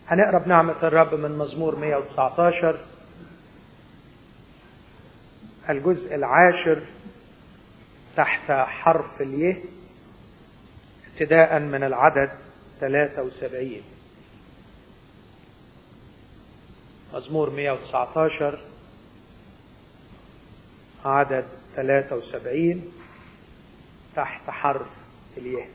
هنقرا بنعمة الرب من مزمور 119 الجزء العاشر تحت حرف اليه ابتداء من العدد 73 مزمور 119 عدد 73 تحت حرف اليه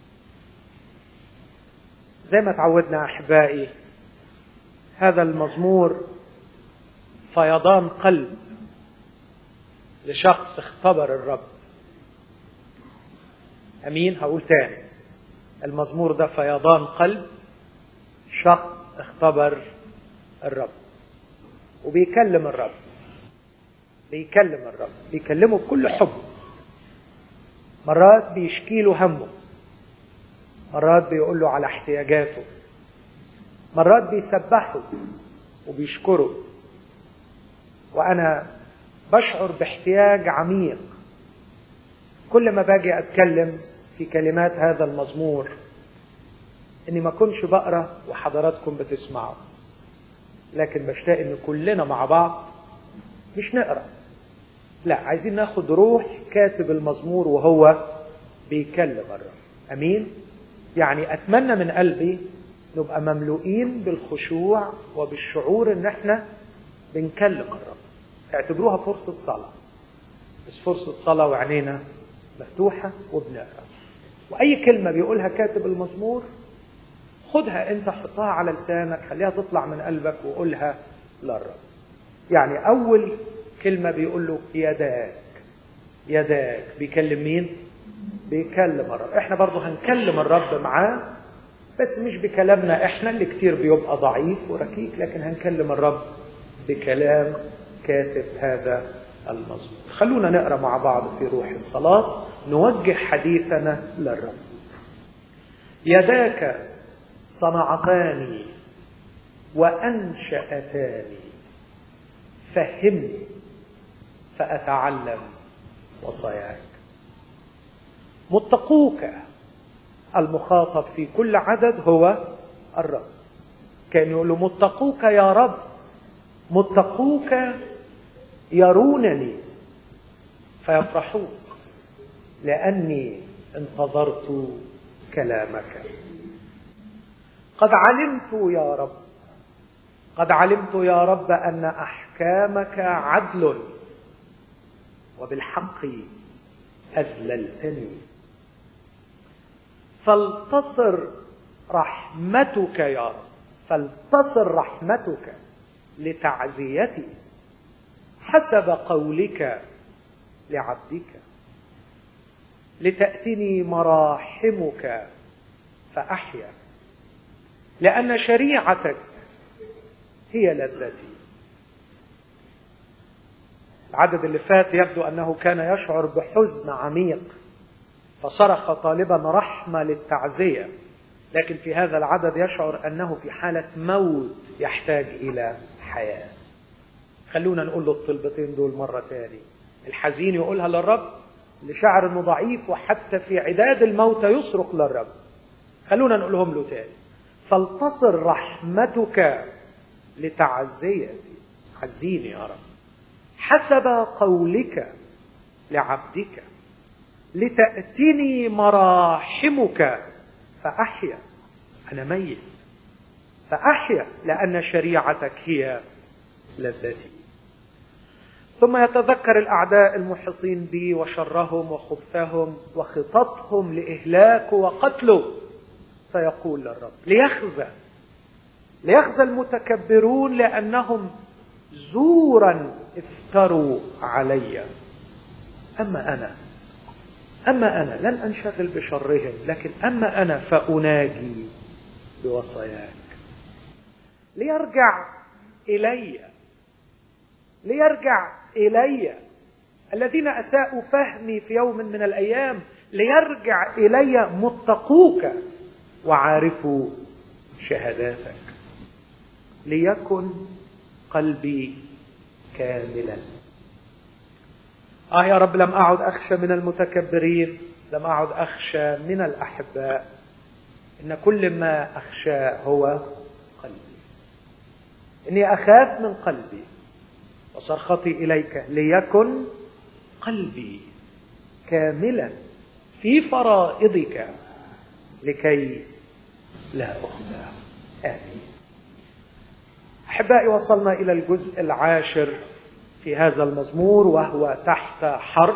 زي ما تعودنا احبائي هذا المزمور فيضان قلب لشخص اختبر الرب امين هقول تاني المزمور ده فيضان قلب شخص اختبر الرب وبيكلم الرب بيكلم الرب بيكلمه بكل حب مرات بيشكي له همه مرات بيقول له على احتياجاته مرات بيسبحه وبيشكره وانا بشعر باحتياج عميق كل ما باجي اتكلم في كلمات هذا المزمور اني ما كنش بقرا وحضراتكم بتسمعوا لكن بشتاق ان كلنا مع بعض مش نقرا لا عايزين ناخد روح كاتب المزمور وهو بيكلم الرب امين يعني اتمنى من قلبي نبقى مملوئين بالخشوع وبالشعور ان احنا بنكلم الرب اعتبروها فرصة صلاة بس فرصة صلاة وعينينا مفتوحة وبنقرا وأي كلمة بيقولها كاتب المزمور خدها أنت حطها على لسانك خليها تطلع من قلبك وقولها للرب يعني أول كلمة بيقول له يداك يداك بيكلم مين؟ بيكلم الرب احنا برضه هنكلم الرب معاه بس مش بكلامنا احنا اللي كتير بيبقى ضعيف وركيك لكن هنكلم الرب بكلام كاتب هذا المزمور خلونا نقرا مع بعض في روح الصلاه نوجه حديثنا للرب يداك صنعتاني وانشاتاني فهمني فاتعلم وصاياك متقوك المخاطب في كل عدد هو الرب كان يقول له متقوك يا رب متقوك يرونني فيفرحون لاني انتظرت كلامك قد علمت يا رب قد علمت يا رب ان احكامك عدل وبالحق اذللتني فلتصر رحمتك يا رب فلتصر رحمتك لتعزيتي حسب قولك لعبدك لتأتني مراحمك فأحيا لأن شريعتك هي لذتي العدد اللي فات يبدو أنه كان يشعر بحزن عميق فصرخ طالبا رحمة للتعزية لكن في هذا العدد يشعر أنه في حالة موت يحتاج إلى حياة خلونا نقول له الطلبتين دول مرة تاني الحزين يقولها للرب اللي شعر انه ضعيف وحتى في عداد الموت يصرخ للرب خلونا نقولهم له تاني فلتصر رحمتك لتعزيتي عزيني يا رب حسب قولك لعبدك لتأتني مراحمك فأحيا أنا ميت فأحيا لأن شريعتك هي لذتي ثم يتذكر الأعداء المحيطين بي وشرهم وخبثهم وخططهم لإهلاك وقتله فيقول للرب ليخزى ليخزى المتكبرون لأنهم زورا افتروا علي أما أنا أما أنا لن أنشغل بشرهم لكن أما أنا فأناجي بوصاياك ليرجع إلي ليرجع إلي الذين أساءوا فهمي في يوم من الأيام ليرجع إلي متقوك وعارفوا شهاداتك ليكن قلبي كاملا آه يا رب لم أعد أخشى من المتكبرين لم أعد أخشى من الأحباء إن كل ما أخشى هو قلبي إني أخاف من قلبي وصرختي إليك ليكن قلبي كاملا في فرائضك لكي لا أخدع آمين أحبائي وصلنا إلى الجزء العاشر في هذا المزمور وهو تحت حرف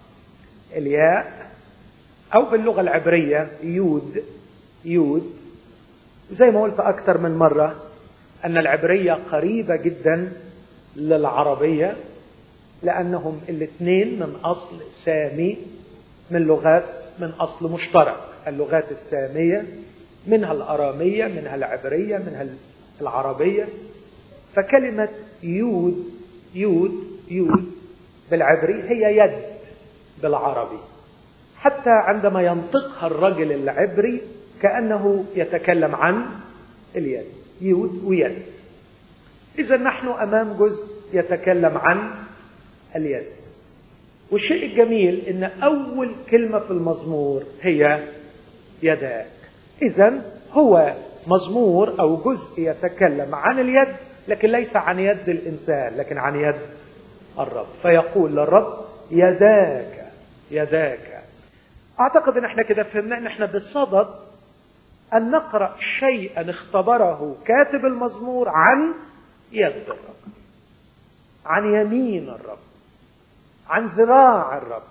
الياء أو باللغة العبرية يود يود زي ما قلت أكثر من مرة أن العبرية قريبة جدا للعربية لأنهم الاثنين من أصل سامي من لغات من أصل مشترك اللغات السامية منها الأرامية منها العبرية منها العربية فكلمة يود يود يود بالعبري هي يد بالعربي حتى عندما ينطقها الرجل العبري كأنه يتكلم عن اليد يود ويد إذا نحن أمام جزء يتكلم عن اليد والشيء الجميل ان اول كلمه في المزمور هي يداك اذا هو مزمور او جزء يتكلم عن اليد لكن ليس عن يد الانسان لكن عن يد الرب فيقول للرب يداك يداك اعتقد ان احنا كده فهمنا ان احنا بصدد ان نقرا شيئا اختبره كاتب المزمور عن يد الرب عن يمين الرب عن ذراع الرب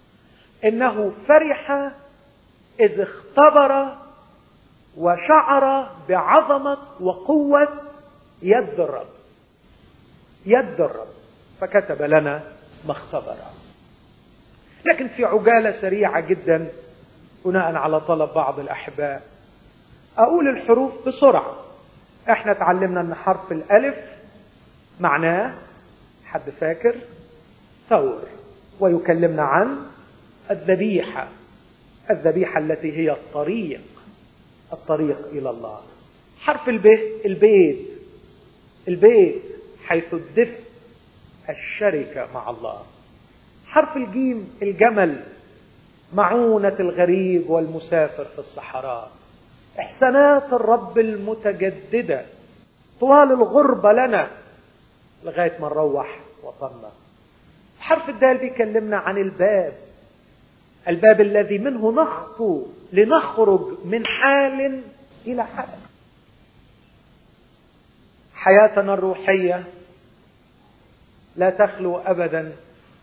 انه فرح اذ اختبر وشعر بعظمه وقوه يد الرب يد الرب فكتب لنا ما اختبر لكن في عجاله سريعه جدا بناء على طلب بعض الاحباء اقول الحروف بسرعه احنا اتعلمنا ان حرف الالف معناه حد فاكر ثور ويكلمنا عن الذبيحة الذبيحة التي هي الطريق الطريق إلى الله حرف الب البيت البيت حيث الدفء الشركة مع الله حرف الجيم الجمل معونة الغريب والمسافر في الصحراء إحسانات الرب المتجددة طوال الغربة لنا لغاية ما نروح وطننا حرف الدال بيكلمنا عن الباب الباب الذي منه نخطو لنخرج من حال إلى حال حياتنا الروحية لا تخلو أبدا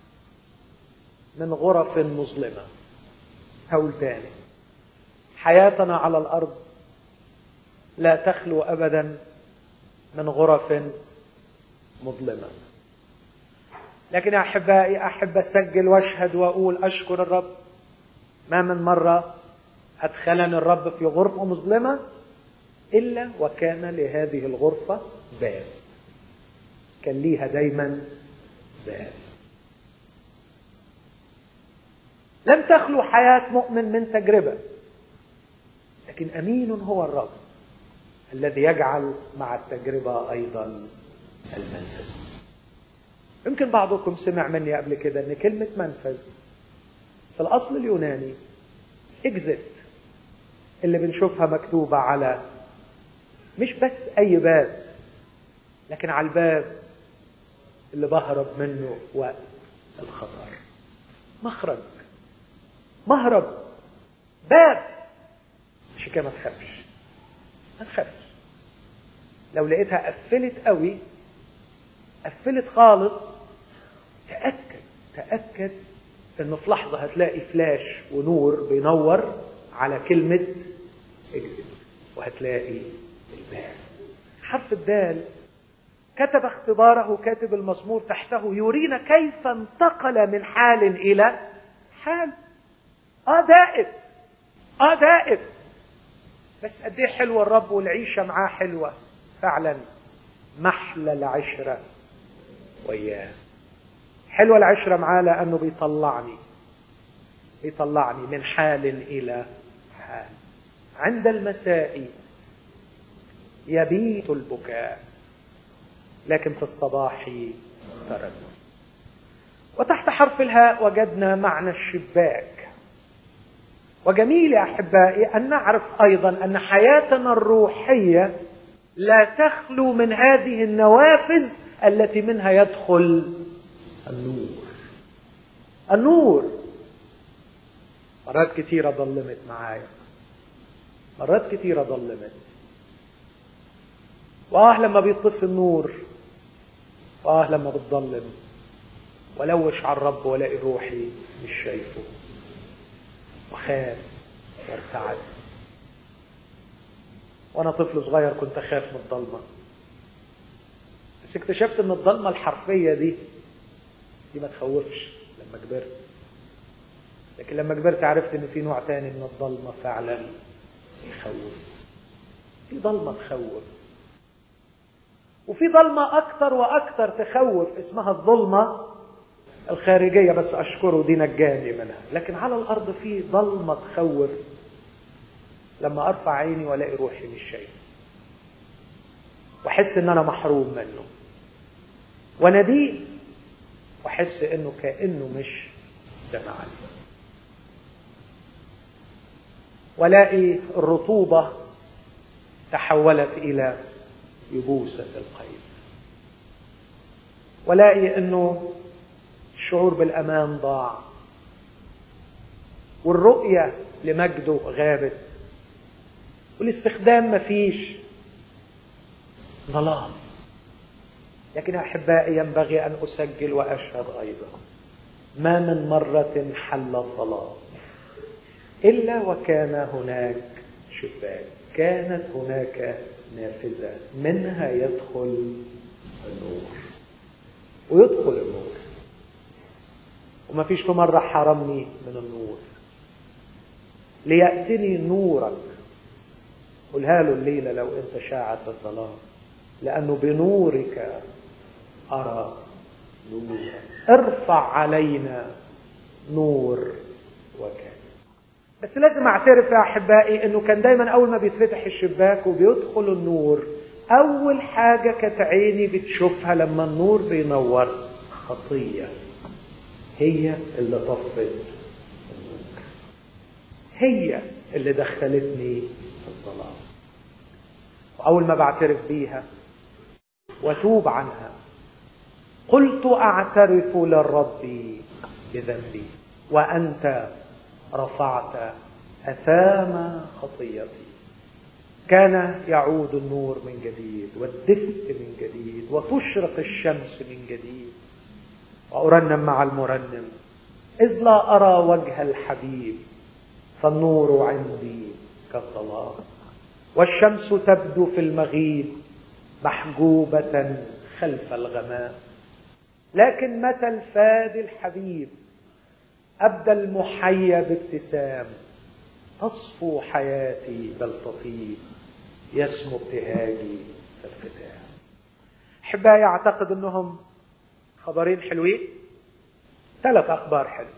من غرف مظلمة هقول تاني حياتنا على الأرض لا تخلو أبدا من غرف مظلمة لكن يا أحبائي أحب أسجل وأشهد وأقول أشكر الرب ما من مرة أدخلني الرب في غرفة مظلمة إلا وكان لهذه الغرفة باب كان ليها دايما باب لم تخلو حياة مؤمن من تجربة لكن أمين هو الرب الذي يجعل مع التجربة أيضا المنفذ يمكن بعضكم سمع مني قبل كده ان كلمة منفذ في الاصل اليوناني اكزت اللي بنشوفها مكتوبة على مش بس اي باب لكن على الباب اللي بهرب منه وقت الخطر مخرج مهرب باب مش كده ما تخافش ما تخافش لو لقيتها قفلت قوي قفلت خالص تأكد تأكد انه في لحظة هتلاقي فلاش ونور بينور على كلمة اكزت وهتلاقي الباب حرف الدال كتب اختباره كاتب المزمور تحته يرينا كيف انتقل من حال الى حال اه دائب اه دائب بس قد ايه حلوه الرب والعيشه معاه حلوه فعلا محلى العشره وإياه حلوة العشرة معاه لأنه بيطلعني بيطلعني من حال إلى حال عند المساء يبيت البكاء لكن في الصباح تردد وتحت حرف الهاء وجدنا معنى الشباك وجميل يا احبائي ان نعرف ايضا ان حياتنا الروحيه لا تخلو من هذه النوافذ التي منها يدخل النور النور مرات كثيرة ظلمت معايا مرات كثيرة ظلمت واه لما بيطفي النور واه لما بتظلم ولوش على الرب والاقي روحي مش شايفه وخاف وارتعد وانا طفل صغير كنت اخاف من الضلمه بس اكتشفت ان الضلمه الحرفيه دي دي ما تخوفش لما كبرت لكن لما كبرت عرفت ان في نوع تاني من الضلمه فعلا يخوف في ضلمه تخوف وفي ضلمه اكتر واكتر تخوف اسمها الظلمه الخارجيه بس اشكره دي نجاني منها لكن على الارض في ضلمه تخوف لما ارفع عيني والاقي روحي مش شايف واحس ان انا محروم منه ونديه واحس انه كانه مش سمعني والاقي الرطوبه تحولت الى يبوسه القيد والاقي انه الشعور بالامان ضاع والرؤيه لمجده غابت والاستخدام مفيش ظلام لكن احبائي ينبغي ان اسجل واشهد ايضا ما من مره حل الظلام الا وكان هناك شباك كانت هناك نافذه منها يدخل النور ويدخل النور وما فيش في مره حرمني من النور لياتني نورك قولها له الليلة لو أنت شاعت الظلام لأنه بنورك أرى نورا ارفع علينا نور وكان بس لازم اعترف يا احبائي انه كان دايما اول ما بيتفتح الشباك وبيدخل النور اول حاجة كانت عيني بتشوفها لما النور بينور خطية هي اللي طفت النور هي اللي دخلتني في الظلام وأول ما بعترف بيها وأتوب عنها قلت أعترف للرب بذنبي وأنت رفعت أثام خطيتي كان يعود النور من جديد والدفء من جديد وتشرق الشمس من جديد وأرنم مع المرنم إذ لا أرى وجه الحبيب فالنور عندي كالظلام والشمس تبدو في المغيب محجوبة خلف الغمام لكن متى الفادي الحبيب أبدى المحيا بابتسام تصفو حياتي بل تطيب يسمو ابتهاجي في الختام أحبائي أعتقد أنهم خبرين حلوين ثلاث أخبار حلوة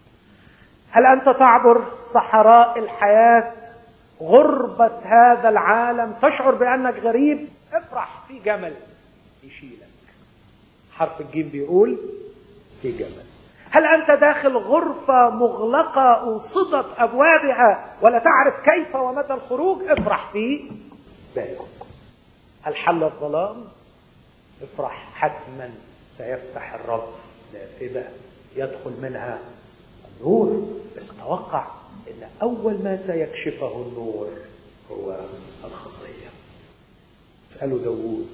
هل أنت تعبر صحراء الحياة غربة هذا العالم تشعر بأنك غريب افرح في جمل يشيلك حرف الجيم بيقول في جمل هل أنت داخل غرفة مغلقة أوصدت أبوابها ولا تعرف كيف ومتى الخروج افرح في باب هل حل الظلام افرح حتما سيفتح الرب نافذة يدخل منها النور بس توقع ان اول ما سيكشفه النور هو الخطيه اسالوا داوود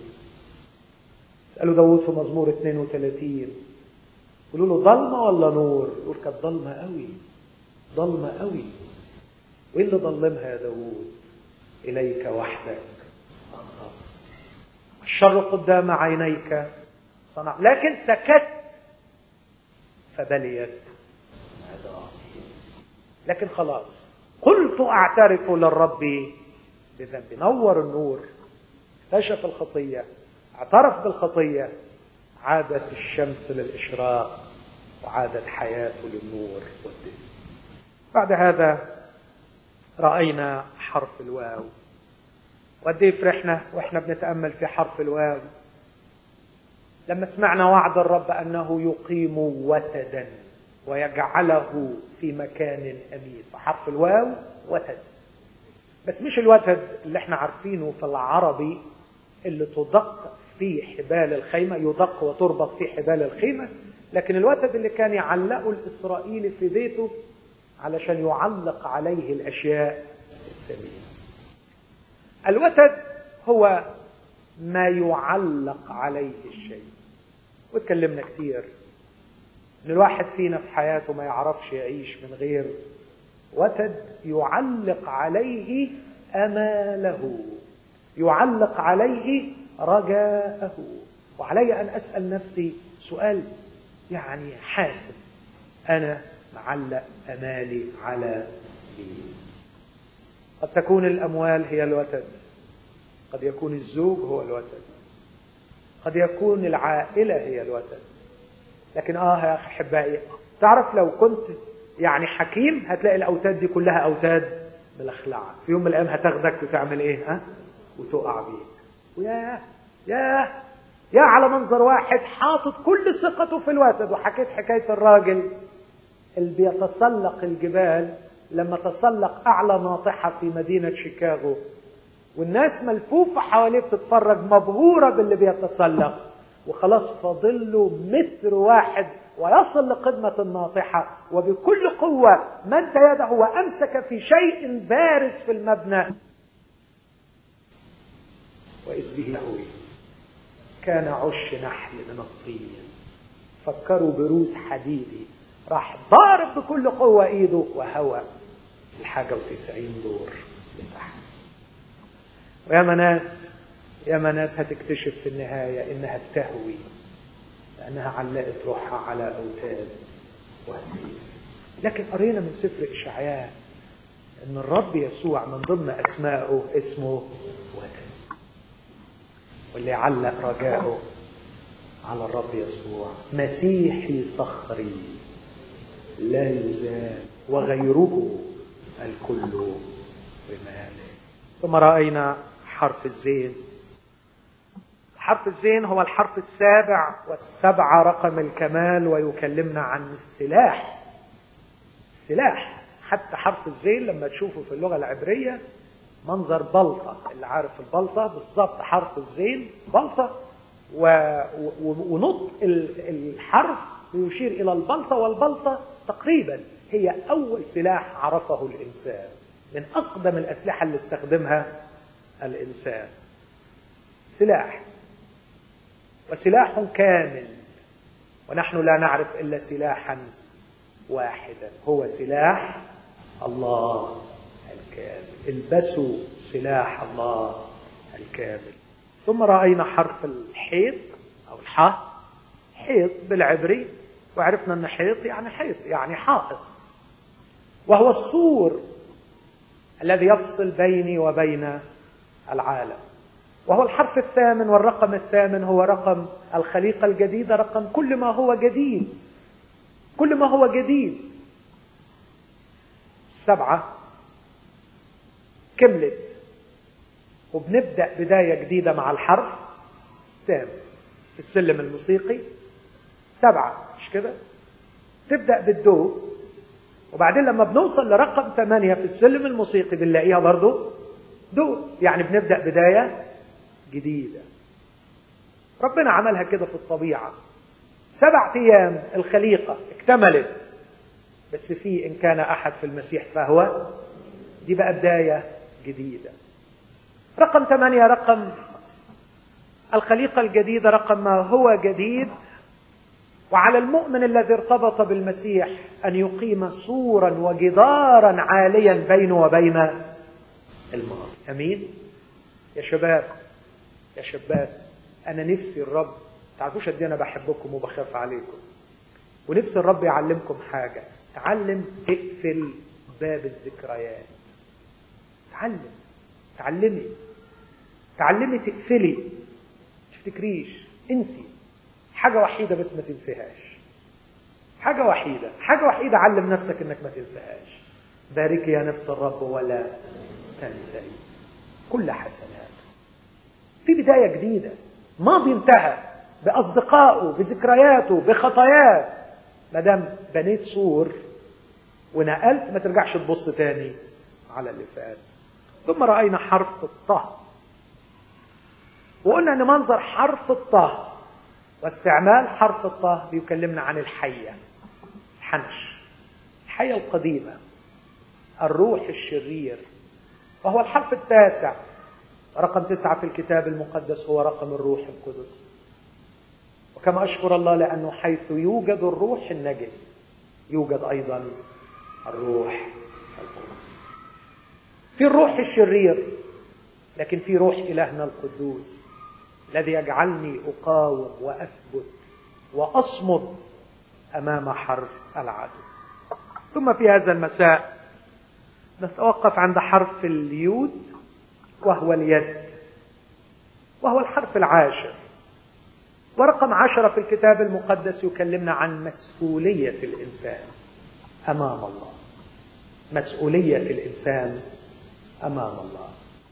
اسالوا داوود في مزمور 32 قولوا له ضلمه ولا نور يقول كانت ضلمه قوي ضلمه قوي وايه اللي ضلمها يا داوود اليك وحدك انظر الشر قدام عينيك صنع لكن سكت فبليت لكن خلاص قلت اعترف للرب بذنبي نور النور اكتشف الخطيه اعترف بالخطيه عادت الشمس للاشراق وعادت حياته للنور والدين بعد هذا راينا حرف الواو وقد ايه فرحنا واحنا بنتامل في حرف الواو لما سمعنا وعد الرب انه يقيم وتدا ويجعله في مكان امين فحرف الواو وتد بس مش الوتد اللي احنا عارفينه في العربي اللي تدق في حبال الخيمة يدق وتربط في حبال الخيمة لكن الوتد اللي كان يعلقه الإسرائيلي في بيته علشان يعلق عليه الأشياء الثمينة الوتد هو ما يعلق عليه الشيء واتكلمنا كتير ان الواحد فينا في حياته ما يعرفش يعيش من غير وتد يعلق عليه اماله يعلق عليه رجاءه وعلي ان اسال نفسي سؤال يعني حاسم انا معلق امالي على مين قد تكون الاموال هي الوتد قد يكون الزوج هو الوتد قد يكون العائله هي الوتد لكن اه يا احبائي تعرف لو كنت يعني حكيم هتلاقي الاوتاد دي كلها اوتاد ملخلعه في يوم من الايام هتاخدك وتعمل ايه ها وتقع بيك وياه ياه يا على منظر واحد حاطط كل ثقته في الوتد وحكيت حكايه الراجل اللي بيتسلق الجبال لما تسلق اعلى ناطحه في مدينه شيكاغو والناس ملفوفه حواليه بتتفرج مبهوره باللي بيتسلق وخلاص فاضل له متر واحد ويصل لقمة الناطحة وبكل قوة مد يده وأمسك في شيء بارز في المبنى وإذ به يهوي كان عش نحل من الطين فكروا بروس حديدي راح ضارب بكل قوة ايده وهوى الحاجة وتسعين دور لتحت ويا ناس يا ناس هتكتشف في النهاية إنها تهوي لأنها علقت روحها على أوتاد وهمية لكن قرينا من سفر إشعياء إن الرب يسوع من ضمن أسمائه اسمه وتد واللي علق رجاءه على الرب يسوع مسيحي صخري لا يزال وغيره الكل بماله ثم رأينا حرف الزين حرف الزين هو الحرف السابع والسبعة رقم الكمال ويكلمنا عن السلاح السلاح حتى حرف الزين لما تشوفه في اللغة العبرية منظر بلطة اللي عارف البلطة بالظبط حرف الزين بلطة و... و... ونطق الحرف يشير إلى البلطة والبلطة تقريبا هي أول سلاح عرفه الإنسان من أقدم الأسلحة اللي استخدمها الإنسان سلاح وسلاح كامل ونحن لا نعرف الا سلاحا واحدا هو سلاح الله الكامل البسوا سلاح الله الكامل ثم راينا حرف الحيط او الحاء حيط بالعبري وعرفنا ان حيط يعني حيط يعني حائط وهو السور الذي يفصل بيني وبين العالم وهو الحرف الثامن والرقم الثامن هو رقم الخليقة الجديدة رقم كل ما هو جديد كل ما هو جديد سبعة كملت وبنبدأ بداية جديدة مع الحرف تام في السلم الموسيقي سبعة مش كده تبدأ بالدو وبعدين لما بنوصل لرقم ثمانية في السلم الموسيقي بنلاقيها برضو دو يعني بنبدأ بداية جديدة ربنا عملها كده في الطبيعة سبع أيام الخليقة اكتملت بس في إن كان أحد في المسيح فهو دي بقى بداية جديدة رقم ثمانية رقم الخليقة الجديدة رقم ما هو جديد وعلى المؤمن الذي ارتبط بالمسيح أن يقيم سورا وجدارا عاليا بينه وبين الماضي أمين يا شباب يا شباب انا نفسي الرب تعرفوش قد انا بحبكم وبخاف عليكم ونفسي الرب يعلمكم حاجه تعلم تقفل باب الذكريات تعلم تعلمي تعلمي تقفلي تفتكريش انسي حاجه وحيده بس ما تنسيهاش حاجه وحيده حاجه وحيده علم نفسك انك ما تنساهاش باركي يا نفس الرب ولا تنسي كل حسنات في بداية جديدة ماضي انتهى بأصدقائه بذكرياته بخطاياه ما دام بنيت سور ونقلت ما ترجعش تبص تاني على اللي فات ثم رأينا حرف الطه وقلنا ان منظر حرف الطه واستعمال حرف الطه بيكلمنا عن الحيه الحنش الحيه القديمه الروح الشرير وهو الحرف التاسع رقم تسعة في الكتاب المقدس هو رقم الروح القدس وكما أشكر الله لأنه حيث يوجد الروح النجس يوجد أيضا الروح القدس في الروح الشرير لكن في روح إلهنا القدوس الذي يجعلني أقاوم وأثبت وأصمد أمام حرف العدو ثم في هذا المساء نتوقف عند حرف اليود وهو اليد وهو الحرف العاشر ورقم عشرة في الكتاب المقدس يكلمنا عن مسؤولية الإنسان أمام الله مسؤولية الإنسان أمام الله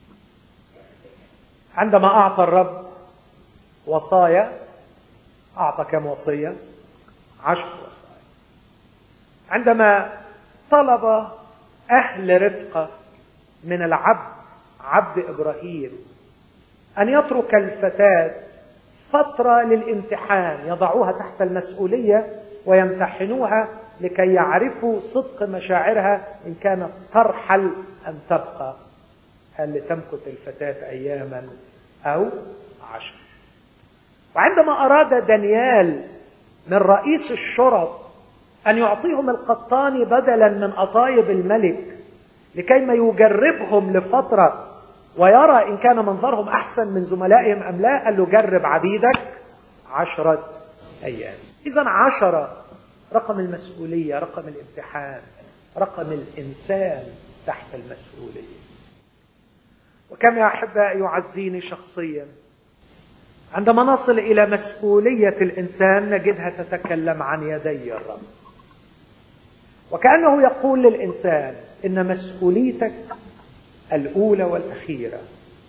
عندما أعطى الرب وصايا أعطى كم وصية عشر وصايا عندما طلب أهل رفقة من العبد عبد إبراهيم أن يترك الفتاة فترة للامتحان يضعوها تحت المسؤولية ويمتحنوها لكي يعرفوا صدق مشاعرها إن كانت ترحل أم تبقى هل لتمكث الفتاة أياما أو عشر وعندما أراد دانيال من رئيس الشرط أن يعطيهم القطان بدلا من أطايب الملك لكي ما يجربهم لفترة ويرى إن كان منظرهم أحسن من زملائهم أم لا قال له جرب عبيدك عشرة أيام إذا عشرة رقم المسؤولية رقم الامتحان رقم الإنسان تحت المسؤولية وكم يا أحبائي يعزيني شخصيا عندما نصل إلى مسؤولية الإنسان نجدها تتكلم عن يدي الرب وكأنه يقول للإنسان إن مسؤوليتك الأولى والأخيرة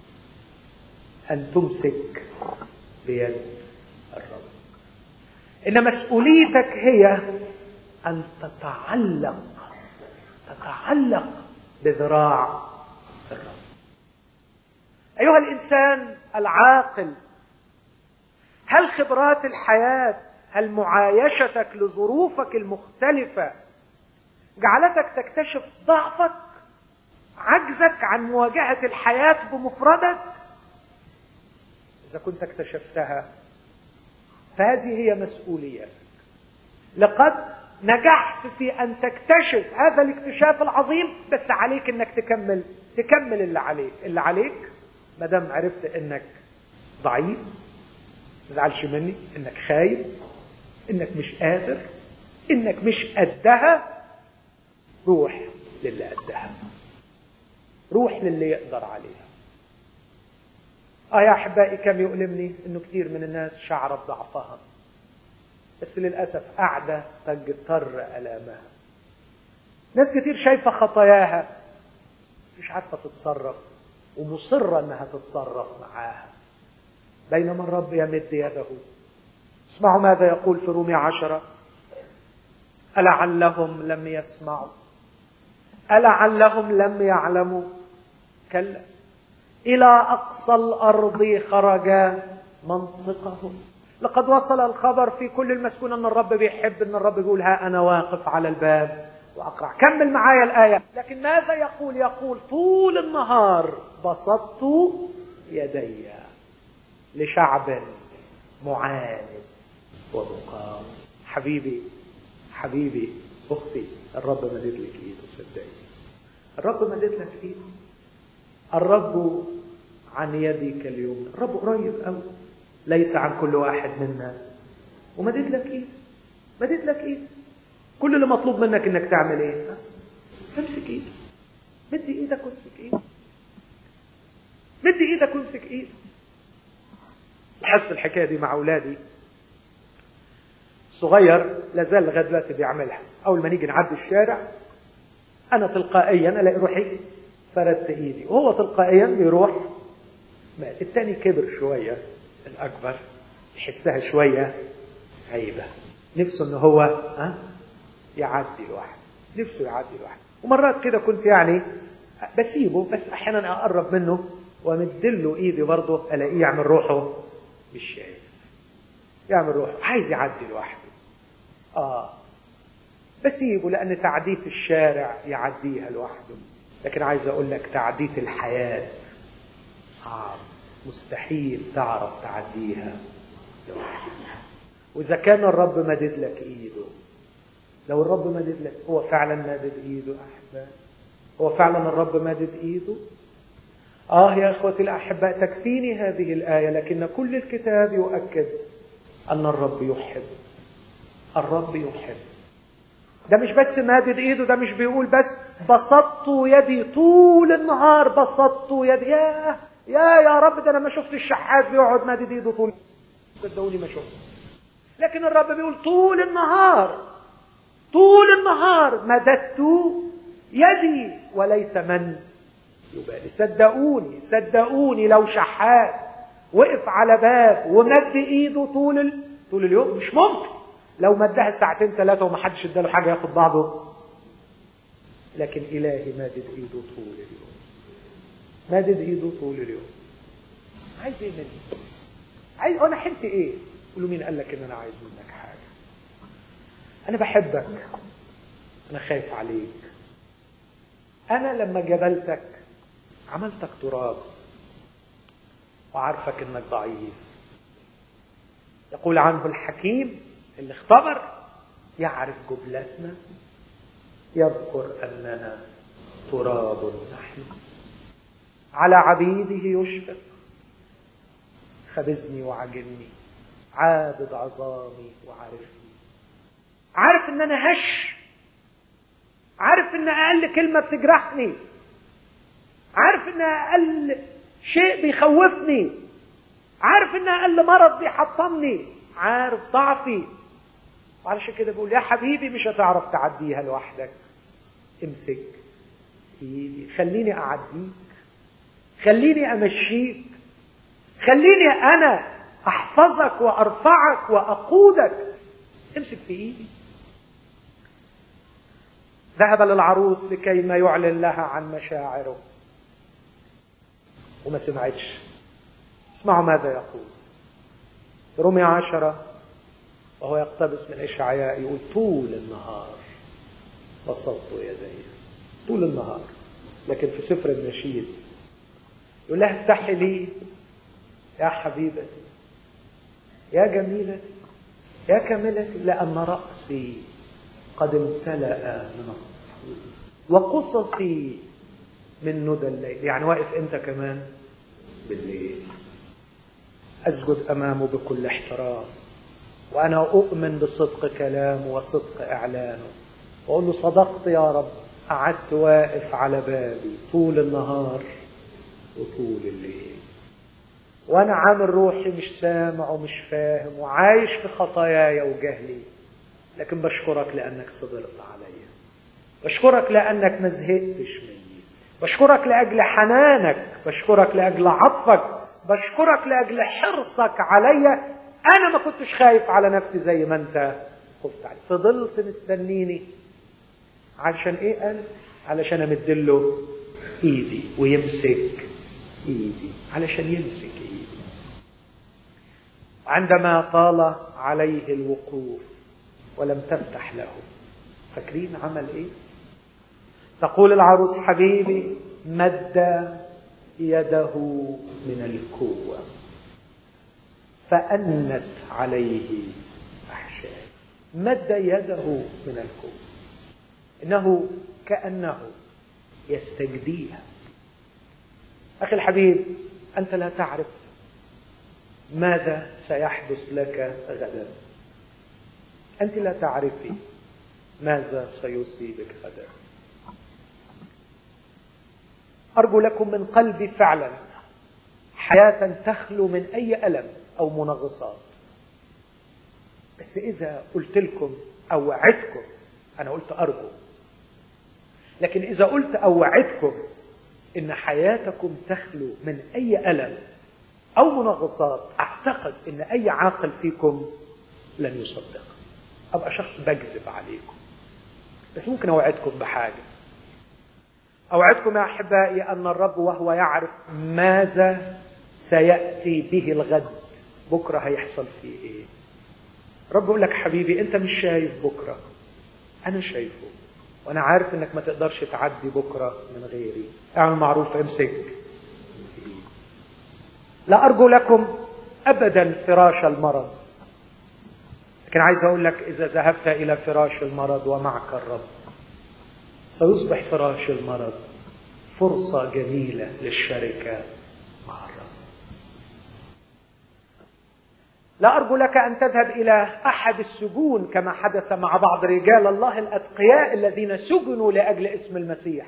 أن تمسك بيد الرب إن مسؤوليتك هي أن تتعلق تتعلق بذراع الرب أيها الإنسان العاقل هل خبرات الحياة هل معايشتك لظروفك المختلفة جعلتك تكتشف ضعفك عجزك عن مواجهة الحياة بمفردك إذا كنت اكتشفتها فهذه هي مسؤوليتك لقد نجحت في أن تكتشف هذا الاكتشاف العظيم بس عليك أنك تكمل تكمل اللي عليك اللي عليك ما دام عرفت أنك ضعيف ما تزعلش مني أنك خايف أنك مش قادر أنك مش قدها روح للي قدها روح للي يقدر عليها اه يا احبائي كم يؤلمني انه كثير من الناس شعرت ضعفها بس للاسف قاعده تجتر الامها ناس كتير شايفه خطاياها بس مش عارفه تتصرف ومصره انها تتصرف معاها بينما الرب يمد يده اسمعوا ماذا يقول في رومية عشرة ألعلهم لم يسمعوا ألعلهم لم يعلموا كلا إلى أقصى الأرض خرج منطقهم لقد وصل الخبر في كل المسكون أن الرب بيحب أن الرب يقول ها أنا واقف على الباب وأقرع كمل معايا الآية لكن ماذا يقول يقول طول النهار بسطت يدي لشعب معاند ومقام حبيبي حبيبي أختي الرب مدد لك إيده صدقني الرب مدد لك إيده الرب عن يدك اليوم الرب قريب قوي ليس عن كل واحد منا ومدد لك ايد مدد لك ايد كل اللي مطلوب منك انك تعمل ايه تمسك ايد مد ايدك وامسك ايد مد ايدك وامسك ايد لاحظت الحكايه دي مع اولادي صغير لازال لغايه دلوقتي بيعملها اول ما نيجي نعدي الشارع انا تلقائيا الاقي روحي فردت ايدي وهو تلقائيا بيروح مات التاني كبر شوية الأكبر يحسها شوية عيبة نفسه إن هو ها يعدي لوحده نفسه يعدي لوحده ومرات كده كنت يعني بسيبه بس أحيانا أقرب منه وامدله ايدي برضه الاقيه يعمل روحه مش شايف يعمل روحه عايز يعدي لوحده اه بسيبه لان تعديه الشارع يعديها لوحده لكن عايز اقول لك تعديه الحياه صعب مستحيل تعرف تعديها لوحدك واذا كان الرب مدد لك ايده لو الرب مدد لك هو فعلا مادد ايده احباب هو فعلا الرب مادد ايده اه يا اخوتي الاحباء تكفيني هذه الايه لكن كل الكتاب يؤكد ان الرب يحب الرب يحب ده مش بس مادد ايده ده مش بيقول بس بسطت يدي طول النهار بسطت يدي يا يا يا رب ده انا ما شفت الشحات بيقعد مادد ايده طول صدقوني ما شفت لكن الرب بيقول طول النهار طول النهار مددت يدي وليس من يبالي صدقوني صدقوني لو شحات وقف على باب ومد ايده طول ال... طول اليوم مش ممكن لو مدها ساعتين ثلاثه ومحدش اداله حاجه ياخد بعضه لكن الهي مادد ايده طول اليوم مادد ايده طول اليوم عايز ايه مني عايز انا حلت ايه قول له مين قال لك ان انا عايز منك حاجه انا بحبك انا خايف عليك انا لما جبلتك عملتك تراب وعارفك انك ضعيف يقول عنه الحكيم اللي اختبر يعرف جبلتنا يذكر اننا تراب نحن على عبيده يشفق خبزني وعجني عابد عظامي وعارفني عارف ان انا هش عارف ان اقل كلمه بتجرحني عارف ان اقل شيء بيخوفني عارف ان اقل مرض بيحطمني عارف ضعفي وعلشان كده بقول يا حبيبي مش هتعرف تعديها لوحدك امسك ايدي خليني اعديك خليني امشيك خليني انا احفظك وارفعك واقودك امسك في ايدي ذهب للعروس لكي ما يعلن لها عن مشاعره وما سمعتش اسمعوا ماذا يقول رمي عشرة وهو يقتبس من إشعياء يقول طول النهار بسطت يدي طول النهار لكن في سفر النشيد يقول لها افتحي لي يا حبيبتي يا جميلتي يا كاملتي لأن رأسي قد امتلأ من الطول وقصصي من ندى الليل يعني واقف انت كمان بالليل اسجد امامه بكل احترام وانا اؤمن بصدق كلامه وصدق اعلانه واقول له صدقت يا رب قعدت واقف على بابي طول النهار وطول الليل وانا عامل روحي مش سامع ومش فاهم وعايش في خطاياي وجهلي لكن بشكرك لانك صبرت عليا بشكرك لانك ما زهقتش مني بشكرك لاجل حنانك بشكرك لاجل عطفك بشكرك لاجل حرصك عليا انا ما كنتش خايف على نفسي زي ما انت خفت علي فضلت مستنيني علشان ايه قال علشان امدله ايدي ويمسك ايدي علشان يمسك ايدي عندما طال عليه الوقوف ولم تفتح له فاكرين عمل ايه تقول العروس حبيبي مد يده من الكوة فأنت عليه أحشائي مد يده من الكوة إنه كأنه يستجديها أخي الحبيب أنت لا تعرف ماذا سيحدث لك غدا أنت لا تعرفي ماذا سيصيبك غدا أرجو لكم من قلبي فعلا حياة تخلو من أي ألم أو منغصات بس إذا قلت لكم أو وعدكم أنا قلت أرجو لكن إذا قلت أو وعدكم إن حياتكم تخلو من أي ألم أو منغصات أعتقد إن أي عاقل فيكم لن يصدق أبقى شخص بكذب عليكم بس ممكن أوعدكم بحاجة أوعدكم يا أحبائي أن الرب وهو يعرف ماذا سيأتي به الغد بكرة هيحصل فيه إيه رب يقول لك حبيبي أنت مش شايف بكرة أنا شايفه وأنا عارف إنك ما تقدرش تعدي بكرة من غيري اعمل معروف امسك لا أرجو لكم أبدا فراش المرض لكن عايز أقول لك إذا ذهبت إلى فراش المرض ومعك الرب سيصبح فراش المرض فرصة جميلة للشركة مع الرب لا أرجو لك أن تذهب إلى أحد السجون كما حدث مع بعض رجال الله الأتقياء الذين سجنوا لأجل اسم المسيح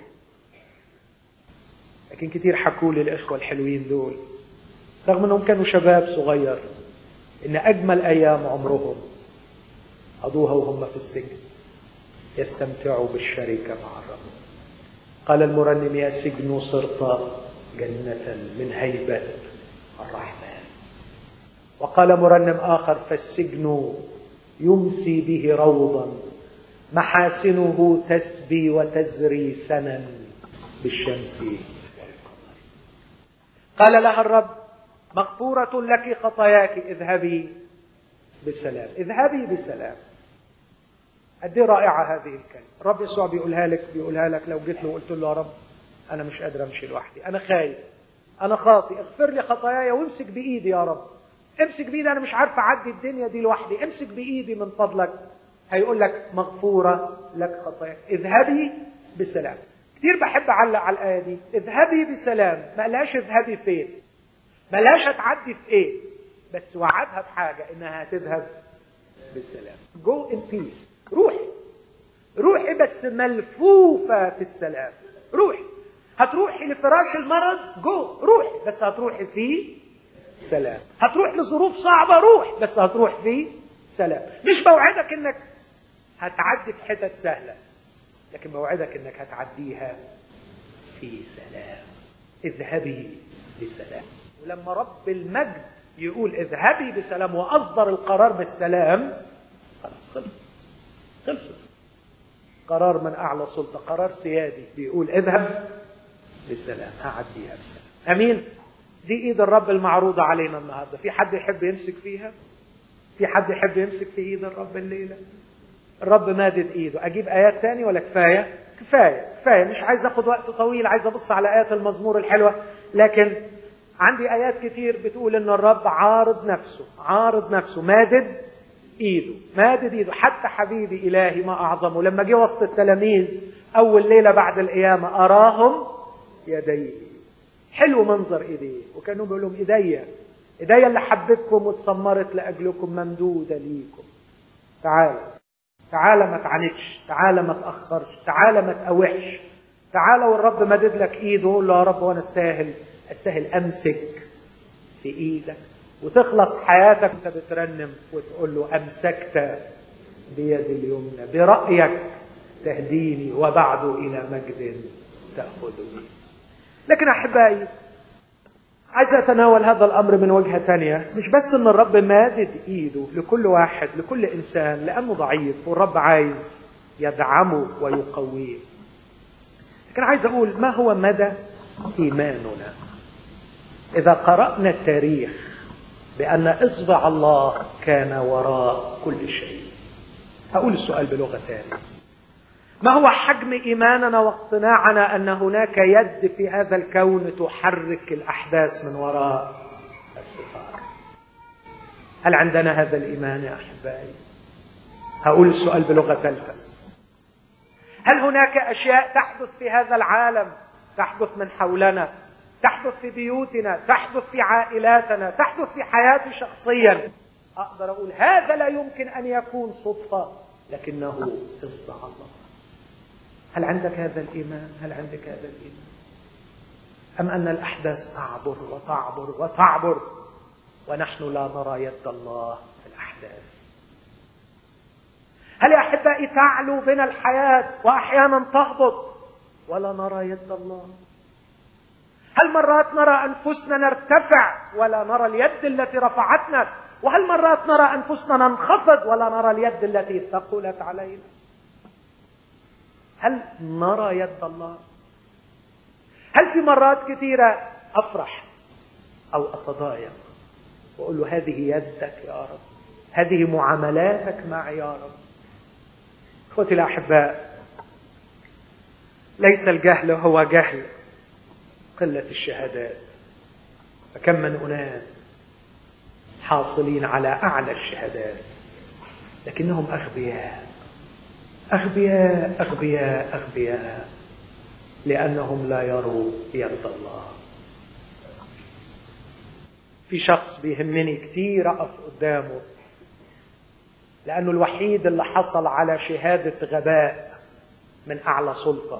لكن كتير حكوا لي الإخوة الحلوين دول رغم أنهم كانوا شباب صغير إن أجمل أيام عمرهم قضوها وهم في السجن يستمتعوا بالشركة مع الرب قال المرنم يا سجن صرت جنة من هيبة الرحمن وقال مرنم آخر فالسجن يمسي به روضا محاسنه تسبي وتزري سنا بالشمس والقمر قال لها الرب مغفورة لك خطاياك اذهبي بسلام اذهبي بسلام قد ايه رائعه هذه الكلمه الرب يسوع بيقولها لك بيقولها لك لو جيت له وقلت له يا رب انا مش قادر امشي لوحدي انا خايف انا خاطي اغفر لي خطاياي وامسك بايدي يا رب امسك بايدي انا مش عارف اعدي الدنيا دي لوحدي امسك بايدي من فضلك هيقول لك مغفوره لك خطاياك اذهبي بسلام كتير بحب اعلق على الايه دي اذهبي بسلام ما قالهاش اذهبي فين ما قالهاش هتعدي في ايه بس وعدها بحاجه انها هتذهب بسلام جو ان بيس روحي روحي بس ملفوفة في السلام روحي هتروحي لفراش المرض جو روحي بس هتروحي في سلام هتروح لظروف صعبة روح بس هتروح في سلام مش بوعدك انك هتعدي في حتت سهلة لكن بوعدك انك هتعديها في سلام اذهبي بسلام ولما رب المجد يقول اذهبي بسلام واصدر القرار بالسلام خلاص خلص خلصت قرار من اعلى سلطه قرار سيادي بيقول اذهب بالسلام هعديها بسلام امين دي ايد الرب المعروضه علينا النهارده في حد يحب يمسك فيها في حد يحب يمسك في ايد الرب الليله الرب مادد ايده اجيب ايات تاني ولا كفايه كفايه كفايه مش عايز اخد وقت طويل عايز ابص على ايات المزمور الحلوه لكن عندي ايات كتير بتقول ان الرب عارض نفسه عارض نفسه مادد ايده مادد ايده حتى حبيبي الهي ما اعظمه لما جه وسط التلاميذ اول ليله بعد القيامه اراهم يديه حلو منظر ايديه وكانوا بيقول لهم ايديا ايديا اللي حبتكم واتسمرت لاجلكم ممدوده ليكم تعالى تعالى ما تعاندش تعالى ما تاخرش تعالى ما تقاوحش تعالى والرب مدد لك ايده وقول له يا رب وانا استاهل استاهل امسك في ايدك وتخلص حياتك انت بترنم وتقول له امسكت بيد اليمنى برايك تهديني وبعد الى مجد تاخذني لكن احبائي عايز اتناول هذا الامر من وجهه ثانيه مش بس ان الرب مادد ايده لكل واحد لكل انسان لانه ضعيف والرب عايز يدعمه ويقويه لكن عايز اقول ما هو مدى ايماننا اذا قرانا التاريخ بأن إصبع الله كان وراء كل شيء هقول السؤال بلغة ثانية ما هو حجم إيماننا واقتناعنا أن هناك يد في هذا الكون تحرك الأحداث من وراء الستار هل عندنا هذا الإيمان يا أحبائي هقول السؤال بلغة ثالثة هل هناك أشياء تحدث في هذا العالم تحدث من حولنا تحدث في بيوتنا تحدث في عائلاتنا تحدث في حياتي شخصيا اقدر اقول هذا لا يمكن ان يكون صدفه لكنه اصبع الله هل عندك هذا الايمان هل عندك هذا الايمان ام ان الاحداث تعبر وتعبر وتعبر ونحن لا نرى يد الله في الاحداث هل يا احبائي تعلو بنا الحياه واحيانا تهبط ولا نرى يد الله هل مرات نرى انفسنا نرتفع ولا نرى اليد التي رفعتنا وهل مرات نرى انفسنا ننخفض ولا نرى اليد التي ثقلت علينا هل نرى يد الله هل في مرات كثيرة أفرح أو أتضايق وأقول له هذه يدك يا رب هذه معاملاتك معي يا رب اخوتي الاحباء ليس الجهل هو جهل قله الشهادات فكم من اناس حاصلين على اعلى الشهادات لكنهم اغبياء اغبياء اغبياء اغبياء لانهم لا يروا يد الله في شخص بيهمني كثير اقف قدامه لأنه الوحيد اللي حصل على شهادة غباء من أعلى سلطة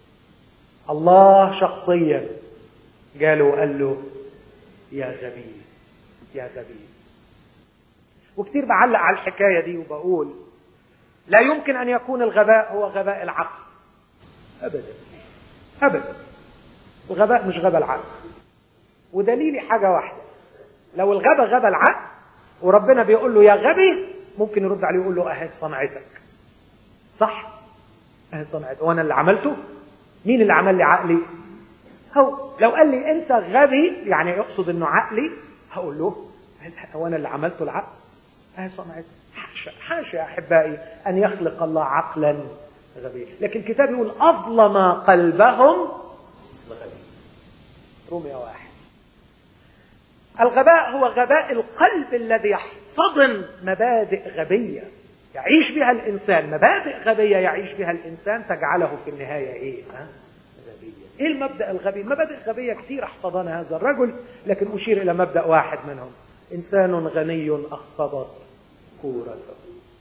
الله شخصيا جاله وقال له يا غبي يا غبي وكتير بعلق على الحكاية دي وبقول لا يمكن أن يكون الغباء هو غباء العقل أبدا أبدا الغباء مش غباء العقل ودليلي حاجة واحدة لو الغباء غباء العقل وربنا بيقول له يا غبي ممكن يرد عليه ويقول له اهي صنعتك صح اهي صنعتك وانا اللي عملته مين اللي عمل لي عقلي هو لو قال لي انت غبي يعني يقصد انه عقلي هقول له هو انا اللي عملته العقل اهي صنعتك حاشا حاشا يا احبائي ان يخلق الله عقلا غبيا لكن الكتاب يقول اظلم قلبهم الغبي روميا واحد الغباء هو غباء القلب الذي يحتضن مبادئ غبية يعيش بها الإنسان مبادئ غبية يعيش بها الإنسان تجعله في النهاية إيه؟ ها؟ غبية إيه المبدأ الغبي؟ المبادئ الغبية كثير احتضن هذا الرجل لكن أشير إلى مبدأ واحد منهم إنسان غني أخصبت كورته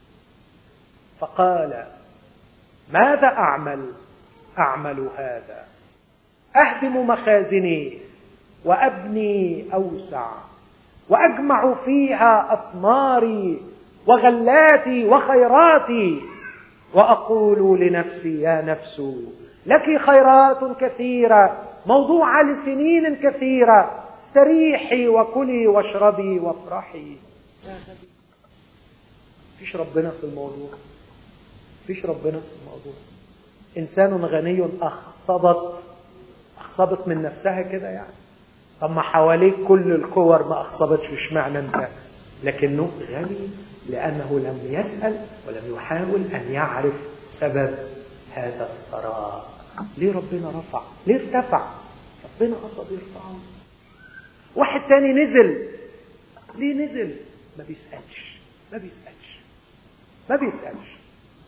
فقال ماذا أعمل؟ أعمل هذا أهدم مخازني وأبني أوسع وأجمع فيها أثماري وغلاتي وخيراتي وأقول لنفسي يا نفس لك خيرات كثيرة موضوعة لسنين كثيرة استريحي وكلي واشربي وافرحي فيش ربنا في الموضوع فيش ربنا في الموضوع إنسان غني أخصبت أخصبت من نفسها كده يعني طب ما حواليك كل الكور ما أخصبتش اشمعنى أنت لكنه غني لأنه لم يسأل ولم يحاول أن يعرف سبب هذا الثراء ليه ربنا رفع ليه ارتفع ربنا قصد يرفعه واحد تاني نزل ليه نزل ما بيسألش ما بيسألش ما بيسألش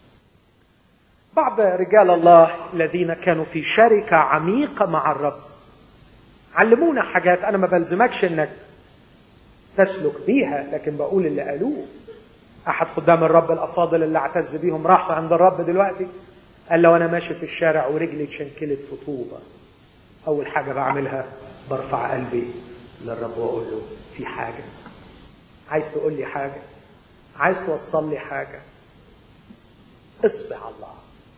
بعض رجال الله الذين كانوا في شركة عميقة مع الرب علمونا حاجات أنا ما بلزمكش إنك تسلك بيها لكن بقول اللي قالوه أحد خدام الرب الأفاضل اللي اعتز بيهم راح عند الرب دلوقتي قال له أنا ماشي في الشارع ورجلي اتشنكلت في طوبة أول حاجة بعملها برفع قلبي للرب وأقول له في حاجة عايز تقول لي حاجة عايز توصل لي حاجة اصبع الله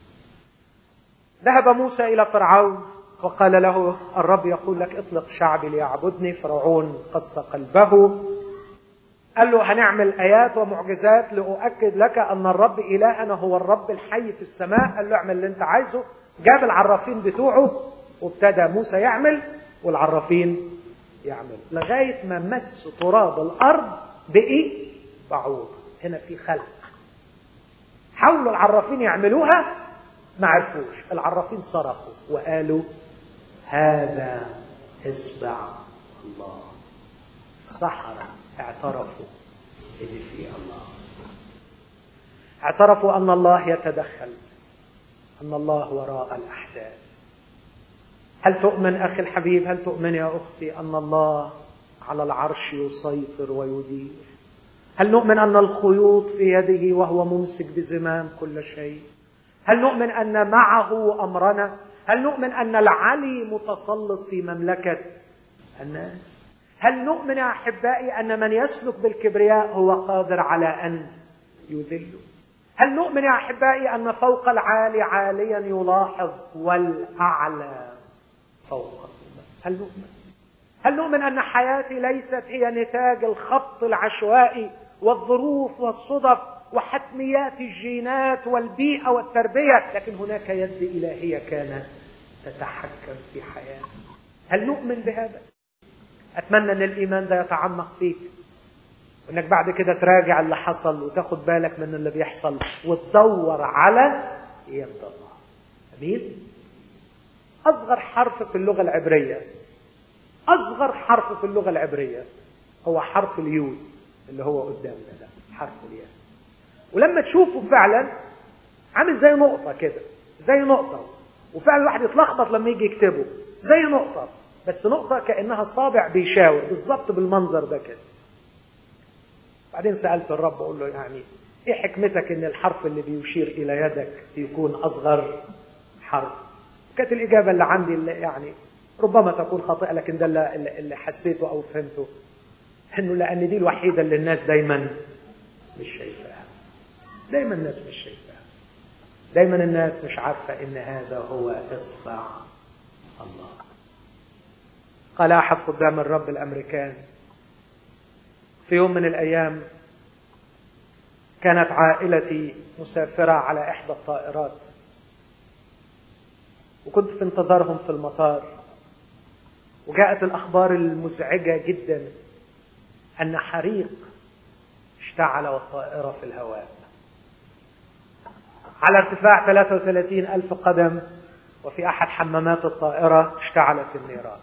ذهب موسى إلى فرعون وقال له الرب يقول لك اطلق شعبي ليعبدني فرعون قص قلبه قال له هنعمل آيات ومعجزات لأؤكد لك أن الرب إلهنا هو الرب الحي في السماء قال له اعمل اللي أنت عايزه جاب العرافين بتوعه وابتدى موسى يعمل والعرافين يعمل لغاية ما مس تراب الأرض بإيه؟ بعوض هنا في خلق حاولوا العرافين يعملوها ما عرفوش العرافين صرخوا وقالوا هذا اصبع الله السحرة اعترفوا ان في الله اعترفوا ان الله يتدخل ان الله وراء الاحداث هل تؤمن اخي الحبيب هل تؤمن يا اختي ان الله على العرش يسيطر ويدير هل نؤمن ان الخيوط في يده وهو ممسك بزمام كل شيء هل نؤمن ان معه امرنا هل نؤمن ان العلي متسلط في مملكه الناس هل نؤمن يا احبائي ان من يسلك بالكبرياء هو قادر على ان يذله هل نؤمن يا احبائي ان فوق العالي عاليا يلاحظ والاعلى فوق هل نؤمن هل نؤمن ان حياتي ليست هي نتاج الخط العشوائي والظروف والصدف وحتميات الجينات والبيئه والتربيه لكن هناك يد الهيه كانت تتحكم في حياتنا هل نؤمن بهذا اتمنى ان الايمان ده يتعمق فيك وانك بعد كده تراجع اللي حصل وتاخد بالك من اللي بيحصل وتدور على يد الله امين اصغر حرف في اللغه العبريه اصغر حرف في اللغه العبريه هو حرف اليود اللي هو قدامنا ده حرف الياء ولما تشوفه فعلا عامل زي نقطه كده زي نقطه وفعلا الواحد يتلخبط لما يجي يكتبه زي نقطه بس نقطه كانها صابع بيشاور بالظبط بالمنظر ده كده بعدين سالت الرب اقول له يعني ايه حكمتك ان الحرف اللي بيشير الى يدك يكون اصغر حرف كانت الاجابه اللي عندي اللي يعني ربما تكون خاطئه لكن ده اللي, اللي حسيته او فهمته انه لان دي الوحيده اللي الناس دايما مش شايفاها دايما الناس مش شايفاها دايما الناس مش عارفه ان هذا هو اصبع الله قال احد قدام الرب الامريكان في يوم من الايام كانت عائلتي مسافره على احدى الطائرات وكنت في انتظارهم في المطار وجاءت الاخبار المزعجه جدا ان حريق اشتعل والطائره في الهواء على ارتفاع 33 ألف قدم وفي أحد حمامات الطائرة اشتعلت النيران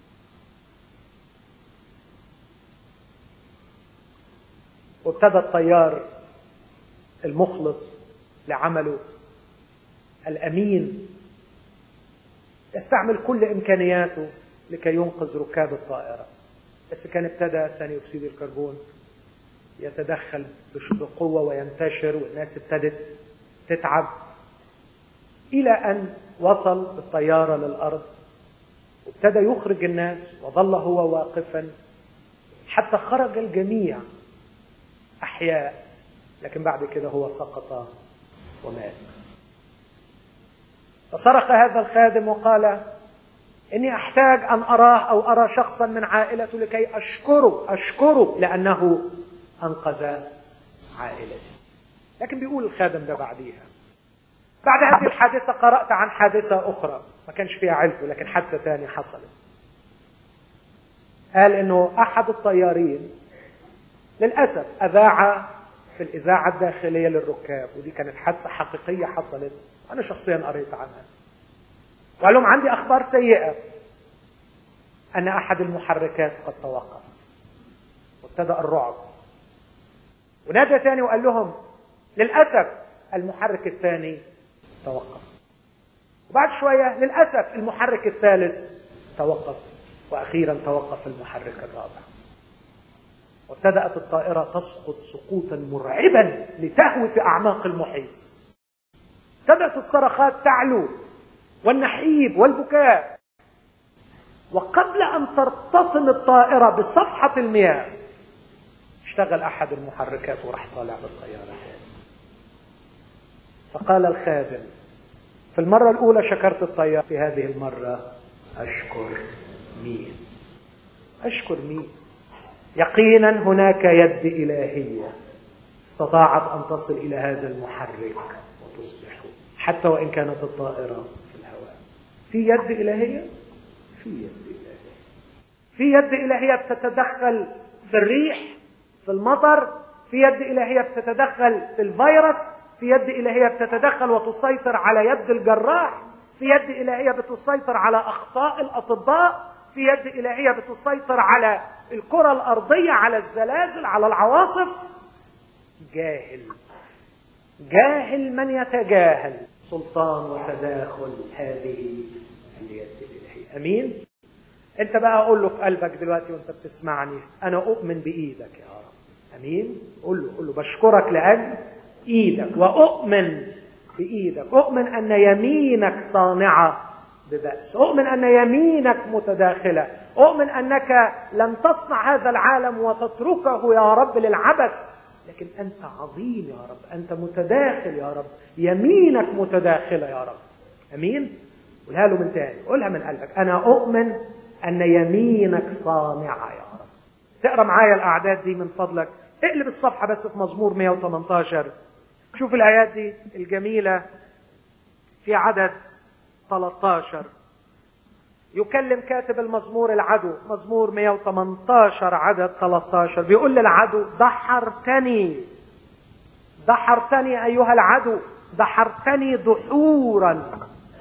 وابتدى الطيار المخلص لعمله الأمين يستعمل كل إمكانياته لكي ينقذ ركاب الطائرة بس كان ابتدى ثاني أكسيد الكربون يتدخل بقوة وينتشر والناس ابتدت تتعب إلى أن وصل الطيارة للأرض وابتدى يخرج الناس وظل هو واقفا حتى خرج الجميع أحياء لكن بعد كده هو سقط ومات فصرخ هذا الخادم وقال إني أحتاج أن أراه أو أرى شخصا من عائلته لكي أشكره أشكره لأنه أنقذ عائلتي لكن بيقول الخادم ده بعديها بعد هذه الحادثة قرأت عن حادثة أخرى ما كانش فيها عيلته لكن حادثة ثانية حصلت قال إنه أحد الطيارين للأسف أذاع في الإذاعة الداخلية للركاب ودي كانت حادثة حقيقية حصلت أنا شخصيا قريت عنها وقال لهم عندي أخبار سيئة أن أحد المحركات قد توقف وابتدأ الرعب ونادى ثاني وقال لهم للأسف المحرك الثاني توقف وبعد شوية للأسف المحرك الثالث توقف وأخيرا توقف المحرك الرابع وابتدأت الطائرة تسقط سقوطا مرعبا لتهوي في أعماق المحيط ابتدأت الصرخات تعلو والنحيب والبكاء وقبل أن ترتطم الطائرة بصفحة المياه اشتغل أحد المحركات وراح طالع بالطيارة تاني فقال الخادم في المرة الأولى شكرت الطيار في هذه المرة أشكر مين أشكر مين يقينا هناك يد إلهية استطاعت أن تصل إلى هذا المحرك وتصلحه حتى وإن كانت الطائرة في الهواء في يد إلهية في يد إلهية في يد إلهية بتتدخل في الريح في المطر في يد إلهية بتتدخل في الفيروس في يد إلهية بتتدخل وتسيطر على يد الجراح في يد إلهية بتسيطر على أخطاء الأطباء في يد إلهية بتسيطر على الكرة الأرضية على الزلازل على العواصف جاهل جاهل من يتجاهل سلطان وتداخل هذه اليد الإلهية أمين أنت بقى أقول له في قلبك دلوقتي وأنت بتسمعني أنا أؤمن بإيدك يا رب أمين قول له قول له بشكرك لأجل إيدك وأؤمن بإيدك أؤمن أن يمينك صانعة ببأس أؤمن أن يمينك متداخلة أؤمن أنك لن تصنع هذا العالم وتتركه يا رب للعبث لكن أنت عظيم يا رب أنت متداخل يا رب يمينك متداخلة يا رب أمين قولها له من تاني قولها من قلبك أنا أؤمن أن يمينك صانعة يا رب تقرأ معايا الأعداد دي من فضلك اقلب الصفحة بس في مزمور 118 شوف الآيات دي الجميلة في عدد 13 يكلم كاتب المزمور العدو مزمور 118 عدد 13 بيقول للعدو دحرتني دحرتني أيها العدو دحرتني دحورا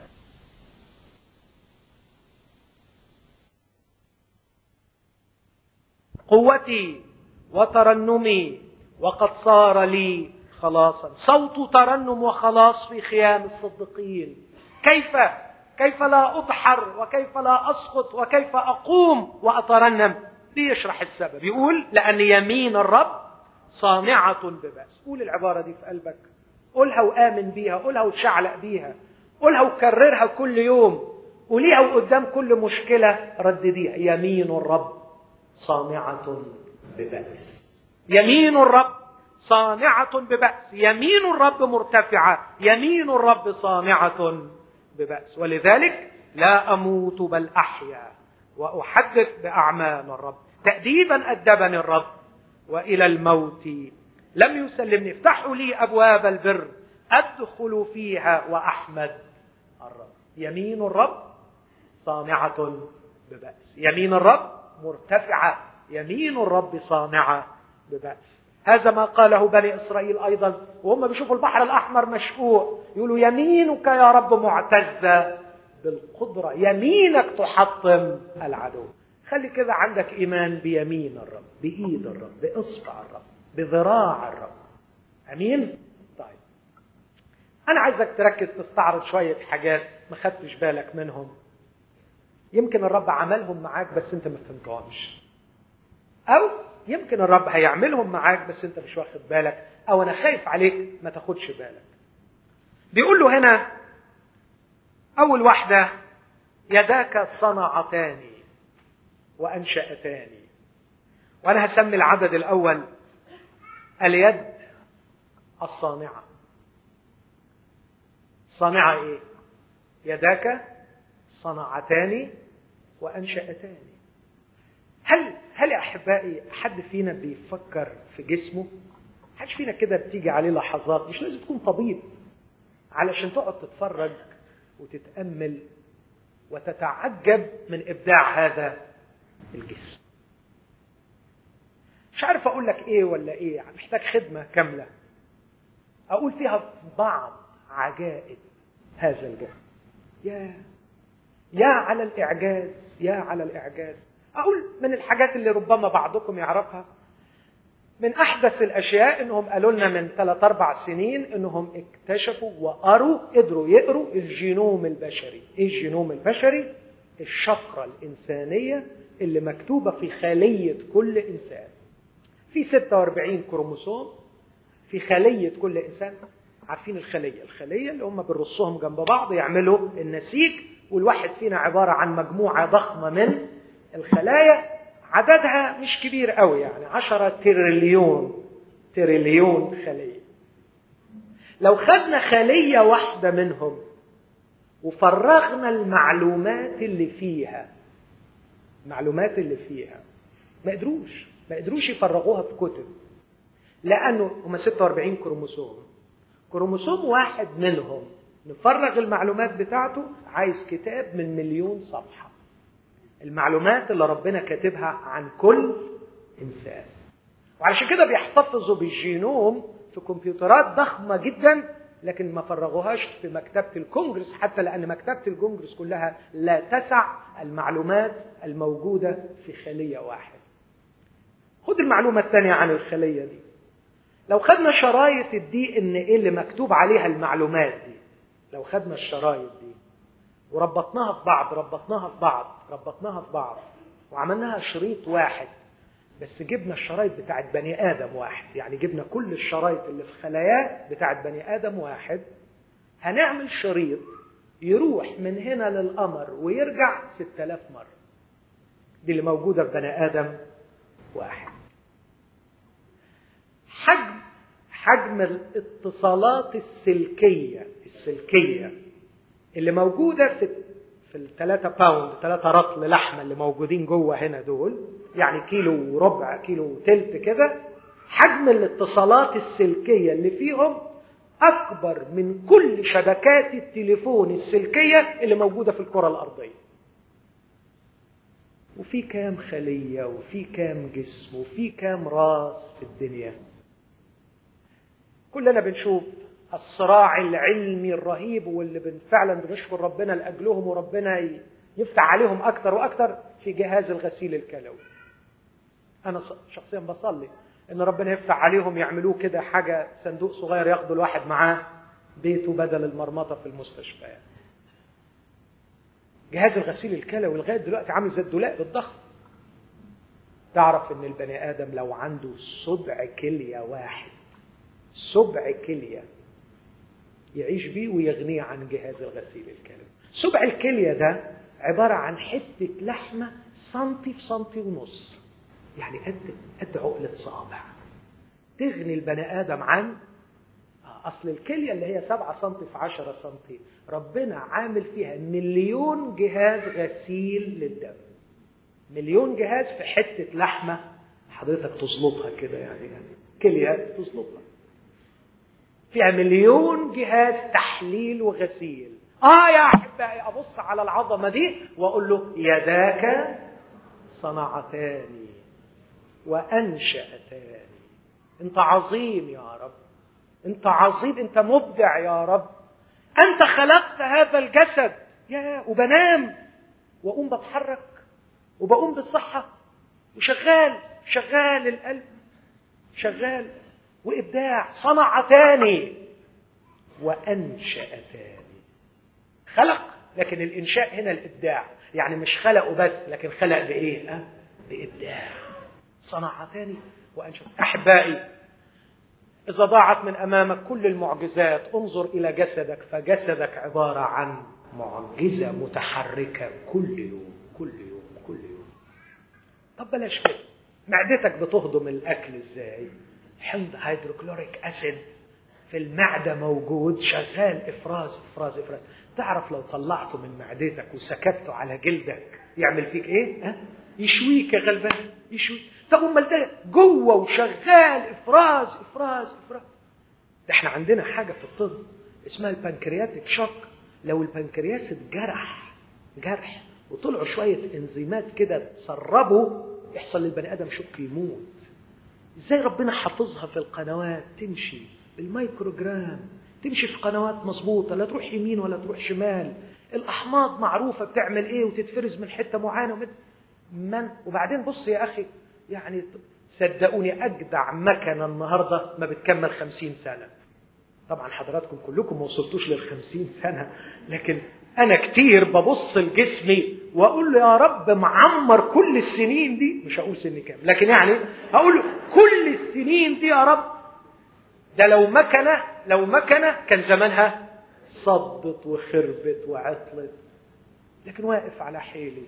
قوتي وترنمي وقد صار لي خلاصا صوت ترنم وخلاص في خيام الصديقين كيف كيف لا أبحر وكيف لا أسقط وكيف أقوم وأترنم بيشرح السبب يقول لأن يمين الرب صانعة ببأس قول العبارة دي في قلبك قولها وآمن بيها قولها وتشعلق بيها قولها وكررها كل يوم قوليها وقدام كل مشكلة ردديها يمين الرب صانعة ببأس يمين الرب صانعة ببأس يمين الرب مرتفعة يمين الرب صانعة ببأس ولذلك لا أموت بل أحيا وأحدث بأعمال الرب تأديبا أدبني الرب وإلى الموت لم يسلمني افتحوا لي أبواب البر أدخل فيها وأحمد الرب يمين الرب صانعة ببأس يمين الرب مرتفعة يمين الرب صانعة ببأس هذا ما قاله بني إسرائيل أيضا وهم بيشوفوا البحر الأحمر مشقوق يقولوا يمينك يا رب معتزة بالقدرة يمينك تحطم العدو خلي كده عندك إيمان بيمين الرب بإيد الرب بإصبع الرب بذراع الرب أمين؟ طيب أنا عايزك تركز تستعرض شوية حاجات ما خدتش بالك منهم يمكن الرب عملهم معاك بس أنت ما فهمتهمش أو يمكن الرب هيعملهم معاك بس أنت مش واخد بالك أو أنا خايف عليك ما تاخدش بالك بيقول له هنا أول واحدة يداك صنعتان وأنشأتان وأنا هسمي العدد الأول اليد الصانعة صانعة إيه؟ يداك صنعتان وأنشأتان هل هل يا أحبائي حد فينا بيفكر في جسمه؟ حدش فينا كده بتيجي عليه لحظات مش لازم تكون طبيب علشان تقعد تتفرج وتتأمل وتتعجب من إبداع هذا الجسم مش عارف اقول لك ايه ولا ايه محتاج خدمة كاملة اقول فيها بعض عجائب هذا الجسم يا يا على الاعجاز يا على الاعجاز اقول من الحاجات اللي ربما بعضكم يعرفها من احدث الاشياء انهم قالوا لنا من ثلاث اربع سنين انهم اكتشفوا وقروا قدروا يقروا الجينوم البشري ايه الجينوم البشري الشفره الانسانيه اللي مكتوبه في خليه كل انسان في 46 كروموسوم في خليه كل انسان عارفين الخليه الخليه اللي هم بنرصهم جنب بعض يعملوا النسيج والواحد فينا عباره عن مجموعه ضخمه من الخلايا عددها مش كبير قوي يعني 10 تريليون تريليون خليه لو خدنا خليه واحده منهم وفرغنا المعلومات اللي فيها المعلومات اللي فيها ما قدروش ما قدروش يفرغوها في كتب لانه هم 46 كروموسوم كروموسوم واحد منهم نفرغ المعلومات بتاعته عايز كتاب من مليون صفحه المعلومات اللي ربنا كاتبها عن كل انسان وعلشان كده بيحتفظوا بالجينوم في كمبيوترات ضخمه جدا لكن ما فرغوهاش في مكتبة الكونجرس حتى لأن مكتبة الكونجرس كلها لا تسع المعلومات الموجودة في خلية واحدة خد المعلومة الثانية عن الخلية دي لو خدنا شرايط الدي ان ايه اللي مكتوب عليها المعلومات دي لو خدنا الشرايط دي وربطناها في بعض ربطناها في بعض ربطناها في بعض وعملناها شريط واحد بس جبنا الشرايط بتاعت بني ادم واحد يعني جبنا كل الشرايط اللي في خلاياه بتاعت بني ادم واحد هنعمل شريط يروح من هنا للقمر ويرجع 6000 مره دي اللي موجوده في بني ادم واحد حجم حجم الاتصالات السلكيه السلكيه اللي موجوده في في الثلاثة باوند ثلاثة رطل لحمة اللي موجودين جوه هنا دول يعني كيلو وربع كيلو وتلت كده حجم الاتصالات السلكية اللي فيهم أكبر من كل شبكات التليفون السلكية اللي موجودة في الكرة الأرضية وفي كام خلية وفي كام جسم وفي كام راس في الدنيا كلنا بنشوف الصراع العلمي الرهيب واللي فعلا بنشكر ربنا لأجلهم وربنا يفتح عليهم أكتر وأكتر في جهاز الغسيل الكلوي أنا شخصيا بصلي إن ربنا يفتح عليهم يعملوه كده حاجة صندوق صغير ياخدوا الواحد معاه بيته بدل المرمطة في المستشفيات جهاز الغسيل الكلوي لغايه دلوقتي عامل زي الدولاب الضخم تعرف ان البني ادم لو عنده سبع كليه واحد سبع كليه يعيش بيه ويغنيه عن جهاز الغسيل الكلوي سبع الكليه ده عباره عن حته لحمه سنتي في سنتي ونص يعني قد قد عقله صابع تغني البني ادم عن اصل الكليه اللي هي 7 سم في 10 سم ربنا عامل فيها مليون جهاز غسيل للدم مليون جهاز في حته لحمه حضرتك تظلطها كده يعني يعني كليه تظلطها فيها مليون جهاز تحليل وغسيل اه يا احبائي ابص على العظمه دي واقول له يداك صنعتان وانشاتان انت عظيم يا رب انت عظيم انت مبدع يا رب انت خلقت هذا الجسد يا وبنام واقوم بتحرك وبقوم بالصحه وشغال شغال القلب شغال وابداع صنعتان وانشاتان خلق لكن الانشاء هنا الابداع يعني مش خلقه بس لكن خلق بايه أه؟ بابداع صنعتان وانشاتان احبائي إذا ضاعت من أمامك كل المعجزات انظر إلى جسدك فجسدك عبارة عن معجزة متحركة كل يوم كل يوم كل يوم طب بلاش كده معدتك بتهضم الأكل إزاي حمض هيدروكلوريك أسيد في المعدة موجود شغال إفراز إفراز إفراز تعرف لو طلعته من معدتك وسكبته على جلدك يعمل فيك إيه؟ ها؟ يشويك يا غلبان يشويك طب امال ده جوه وشغال افراز افراز افراز ده احنا عندنا حاجه في الطب اسمها البنكرياتيك شوك لو البنكرياس اتجرح جرح وطلعوا شويه انزيمات كده تسربوا يحصل للبني ادم شوك يموت ازاي ربنا حافظها في القنوات تمشي بالميكروجرام تمشي في قنوات مظبوطه لا تروح يمين ولا تروح شمال الاحماض معروفه بتعمل ايه وتتفرز من حته معينه ومت... من وبعدين بص يا اخي يعني صدقوني اجدع مكنه النهارده ما بتكمل خمسين سنه طبعا حضراتكم كلكم ما وصلتوش للخمسين سنه لكن انا كتير ببص لجسمي واقول له يا رب معمر كل السنين دي مش هقول سن كام لكن يعني هقول له كل السنين دي يا رب ده لو مكنه لو مكنه كان زمانها صدت وخربت وعطلت لكن واقف على حيلي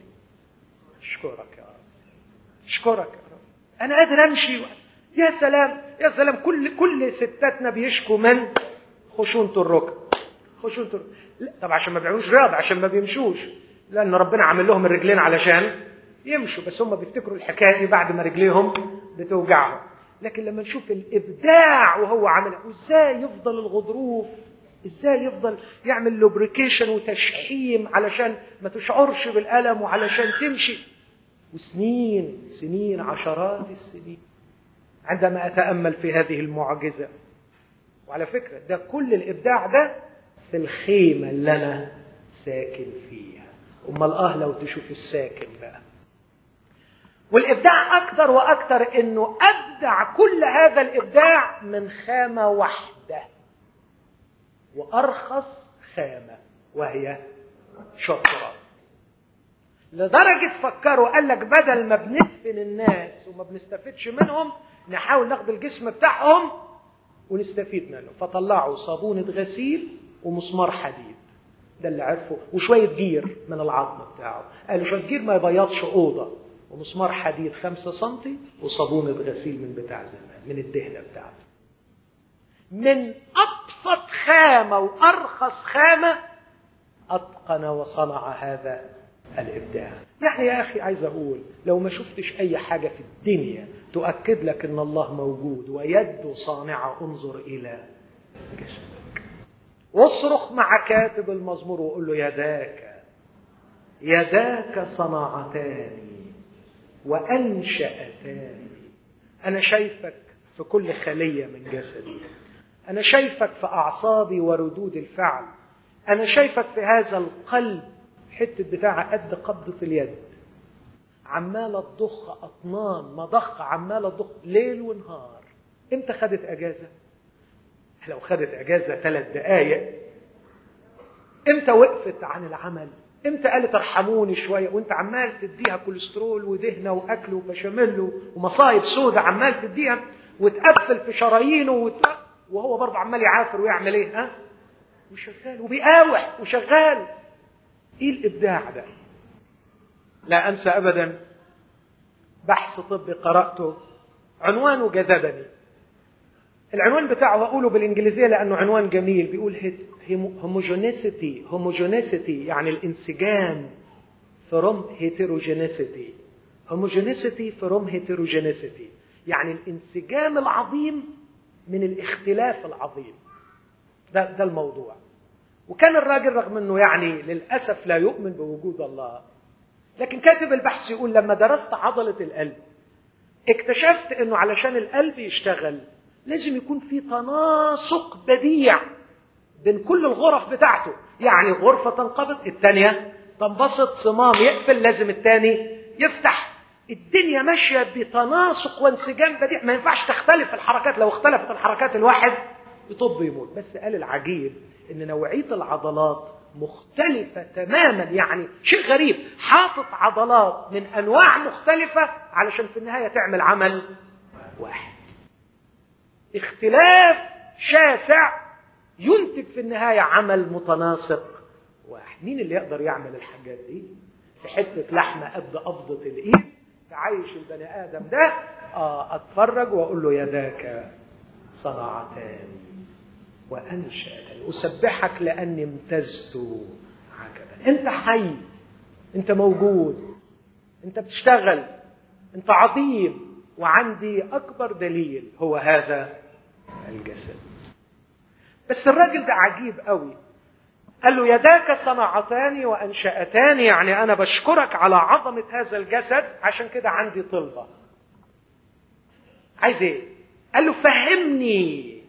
اشكرك يا رب اشكرك يا رب انا قادر امشي و... يا سلام يا سلام كل كل ستاتنا بيشكوا من خشونه الركب خشونه الركب لا طب عشان ما بيعملوش رياضه عشان ما بيمشوش لان ربنا عامل لهم الرجلين علشان يمشوا بس هم بيفتكروا الحكايه دي بعد ما رجليهم بتوجعهم لكن لما نشوف الابداع وهو عامل وازاي يفضل الغضروف ازاي يفضل يعمل لوبريكيشن وتشحيم علشان ما تشعرش بالالم وعلشان تمشي وسنين سنين عشرات السنين عندما اتامل في هذه المعجزه وعلى فكره ده كل الابداع ده في الخيمه اللي انا ساكن فيها امال اه لو تشوف الساكن بقى والابداع اكتر واكتر انه ابدع كل هذا الابداع من خامه واحده وارخص خامه وهي شطرات لدرجة فكروا قال لك بدل ما بندفن الناس وما بنستفدش منهم نحاول ناخد الجسم بتاعهم ونستفيد منه فطلعوا صابونة غسيل ومسمار حديد ده اللي عرفه وشوية جير من العظم بتاعه قالوا شوية جير ما يبيضش أوضة ومسمار حديد خمسة سنتي وصابونة غسيل من بتاع زمان من الدهنة بتاعته من أبسط خامة وأرخص خامة أتقن وصنع هذا الإبداع يعني يا أخي عايز أقول لو ما شفتش أي حاجة في الدنيا تؤكد لك أن الله موجود ويده صانعة انظر إلى جسمك واصرخ مع كاتب المزمور وقول له يداك يداك صنعتان وأنشأتان أنا شايفك في كل خلية من جسدي أنا شايفك في أعصابي وردود الفعل أنا شايفك في هذا القلب حتة بتاعة قد قبضة اليد عمالة تضخ أطنان مضخة عمالة تضخ ليل ونهار امتى خدت أجازة؟ لو خدت أجازة ثلاث دقايق امتى وقفت عن العمل؟ امتى قالت ارحموني شوية وانت عمال تديها كوليسترول ودهنة وأكل وبشاميل ومصايب سودة عمال تديها وتقفل في شرايينه وت... وهو برضه عمال يعافر ويعمل ايه ها؟ وشغال وبيقاوح وشغال ايه الابداع ده؟ لا انسى ابدا بحث طبي قراته عنوانه جذبني العنوان بتاعه هقوله بالانجليزيه لانه عنوان جميل بيقول هوموجينيسيتي هوموجينيسيتي يعني الانسجام فروم هيتروجينيسيتي هوموجينيسيتي فروم هيتروجينيسيتي يعني الانسجام العظيم من الاختلاف العظيم ده ده الموضوع وكان الراجل رغم انه يعني للاسف لا يؤمن بوجود الله لكن كاتب البحث يقول لما درست عضله القلب اكتشفت انه علشان القلب يشتغل لازم يكون في تناسق بديع بين كل الغرف بتاعته يعني غرفة تنقبض الثانية تنبسط صمام يقفل لازم الثاني يفتح الدنيا ماشية بتناسق وانسجام بديع ما ينفعش تختلف الحركات لو اختلفت الحركات الواحد يطب يموت بس قال العجيب ان نوعية العضلات مختلفة تماما يعني شيء غريب حاطط عضلات من انواع مختلفة علشان في النهاية تعمل عمل واحد اختلاف شاسع ينتج في النهاية عمل متناسق واحد مين اللي يقدر يعمل الحاجات دي في حتة لحمة قد قبضة الإيد تعيش البني آدم ده آه أتفرج وأقول له يداك صنعتان وأنشأتان أسبحك لأني امتزت عجبا أنت حي أنت موجود أنت بتشتغل أنت عظيم وعندي أكبر دليل هو هذا الجسد بس الراجل ده عجيب قوي قال له يداك صنعتان وأنشأتان يعني أنا بشكرك على عظمة هذا الجسد عشان كده عندي طلبة عايز ايه قال له فهمني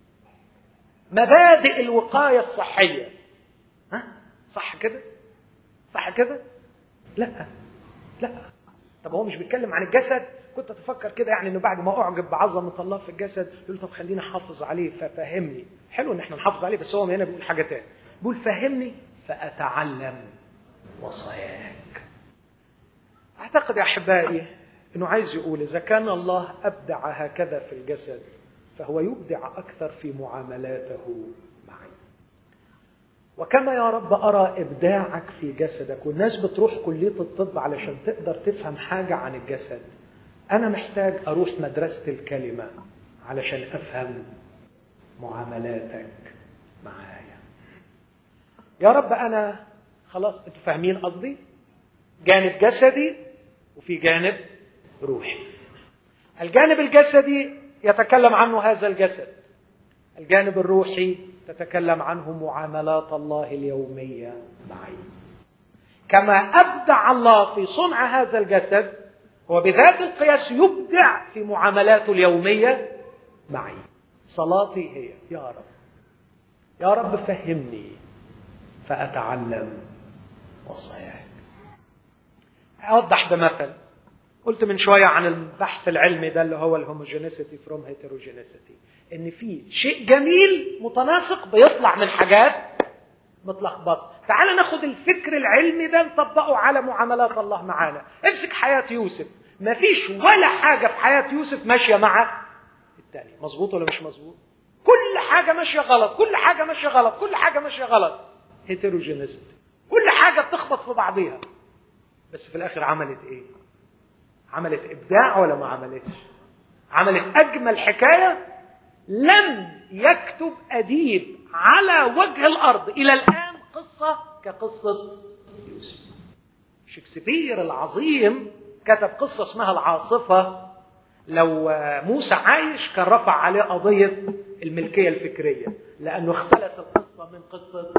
مبادئ الوقاية الصحية ها صح كده صح كده لا لا طب هو مش بيتكلم عن الجسد كنت اتفكر كده يعني انه بعد ما اعجب بعظمه الله في الجسد يقول طب خليني احافظ عليه ففهمني حلو ان احنا نحافظ عليه بس هو هنا بيقول حاجه تاني بيقول فهمني فاتعلم وصاياك اعتقد يا احبائي انه عايز يقول اذا كان الله ابدع هكذا في الجسد فهو يبدع اكثر في معاملاته معي وكما يا رب ارى ابداعك في جسدك والناس بتروح كليه الطب علشان تقدر تفهم حاجه عن الجسد أنا محتاج أروح مدرسة الكلمة علشان أفهم معاملاتك معايا يا رب أنا خلاص أنتوا فاهمين قصدي جانب جسدي وفي جانب روحي الجانب الجسدي يتكلم عنه هذا الجسد الجانب الروحي تتكلم عنه معاملات الله اليومية معي كما أبدع الله في صنع هذا الجسد وبذات القياس يبدع في معاملاته اليومية معي صلاتي هي يا رب يا رب فهمني فأتعلم وصاياك أوضح بمثل قلت من شوية عن البحث العلمي ده اللي هو الهوموجينيسيتي فروم هيتروجينيسيتي إن في شيء جميل متناسق بيطلع من حاجات متلخبطة تعال ناخد الفكر العلمي ده نطبقه على معاملات الله معانا امسك حياة يوسف مفيش ولا حاجة في حياة يوسف ماشية مع التاني مظبوط ولا مش مظبوط كل حاجة ماشية غلط كل حاجة ماشية غلط كل حاجة ماشية غلط هيتروجينيسيتي كل حاجة بتخبط في بعضيها بس في الآخر عملت إيه؟ عملت إبداع ولا ما عملتش؟ عملت أجمل حكاية لم يكتب أديب على وجه الأرض إلى الآن قصة كقصة يوسف شكسبير العظيم كتب قصة اسمها العاصفة لو موسى عايش كان رفع عليه قضية الملكية الفكرية لأنه اختلس القصة من قصة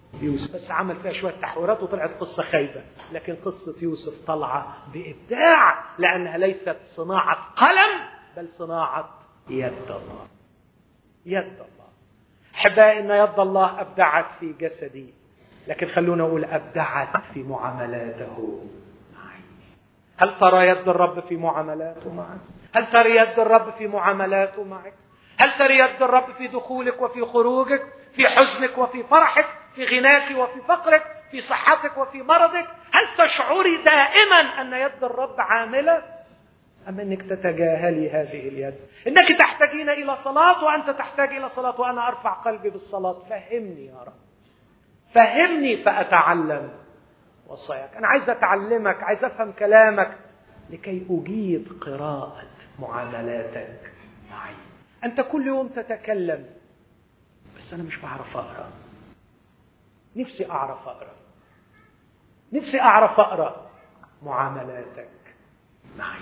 يوسف بس عمل فيها شوية تحويرات وطلعت قصة خايبة لكن قصة يوسف طالعة بإبداع لأنها ليست صناعة قلم بل صناعة يد الله يد الله أحبائي إن يد الله أبدعت في جسدي لكن خلونا نقول أبدعت في معاملاته معي هل ترى يد الرب في معاملاته معك؟ هل ترى يد الرب في معاملاته معك؟ هل ترى يد الرب في دخولك وفي خروجك؟ في حزنك وفي فرحك؟ في غناك وفي فقرك؟ في صحتك وفي مرضك؟ هل تشعري دائما أن يد الرب عاملة؟ أم أنك تتجاهلي هذه اليد إنك تحتاجين إلى صلاة وأنت تحتاج إلى صلاة وأنا أرفع قلبي بالصلاة فهمني يا رب فهمني فأتعلم وصاياك أنا عايز أتعلمك عايز أفهم كلامك لكي أجيد قراءة معاملاتك معي أنت كل يوم تتكلم بس أنا مش بعرف أقرأ نفسي أعرف أقرأ نفسي أعرف أقرأ معاملاتك معي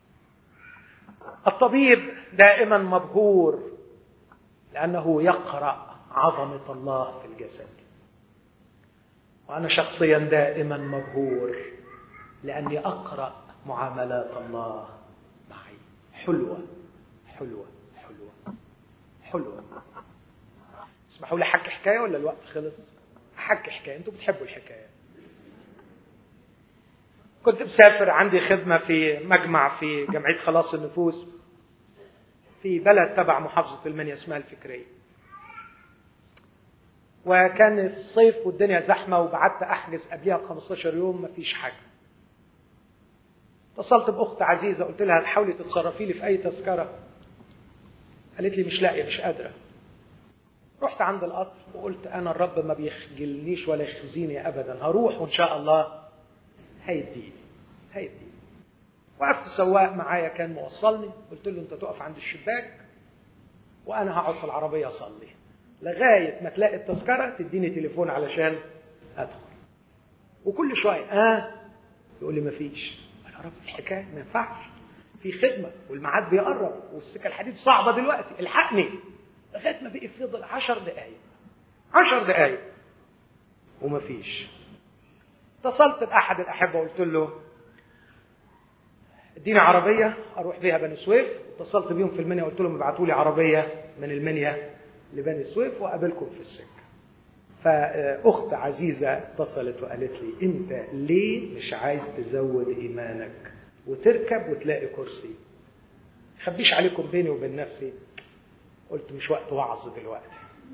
الطبيب دائما مبهور لأنه يقرأ عظمة الله في الجسد وأنا شخصيا دائما مبهور لأني أقرأ معاملات الله معي حلوة حلوة حلوة حلوة اسمحوا لي حكي حكاية ولا الوقت خلص؟ حكي حكاية أنتوا بتحبوا الحكاية كنت مسافر عندي خدمة في مجمع في جمعية خلاص النفوس في بلد تبع محافظة المنيا اسمها الفكرية وكان في الصيف والدنيا زحمة وبعدت أحجز قبلها ب 15 يوم مفيش حاجة اتصلت بأخت عزيزة قلت لها حاولي تتصرفي لي في أي تذكرة قالت لي مش لاقية مش قادرة رحت عند القطر وقلت أنا الرب ما بيخجلنيش ولا يخزيني أبدا هروح وإن شاء الله هيديني هيديني وقفت سواق معايا كان موصلني قلت له انت تقف عند الشباك وانا هقعد في العربيه اصلي لغايه ما تلاقي التذكره تديني تليفون علشان ادخل وكل شويه اه يقول لي مفيش انا رب الحكايه ما ينفعش في خدمه والميعاد بيقرب والسكه الحديد صعبه دلوقتي الحقني لغايه ما بقي فضل عشر دقائق عشر دقائق ومفيش اتصلت باحد الاحبه وقلت له اديني عربيه اروح بيها بني سويف اتصلت بيهم في المنيا قلت لهم ابعتوا لي عربيه من المنيا لبني سويف واقابلكم في السكه فاخت عزيزه اتصلت وقالت لي انت ليه مش عايز تزود ايمانك وتركب وتلاقي كرسي خبيش عليكم بيني وبين نفسي قلت مش وقت وعظ دلوقتي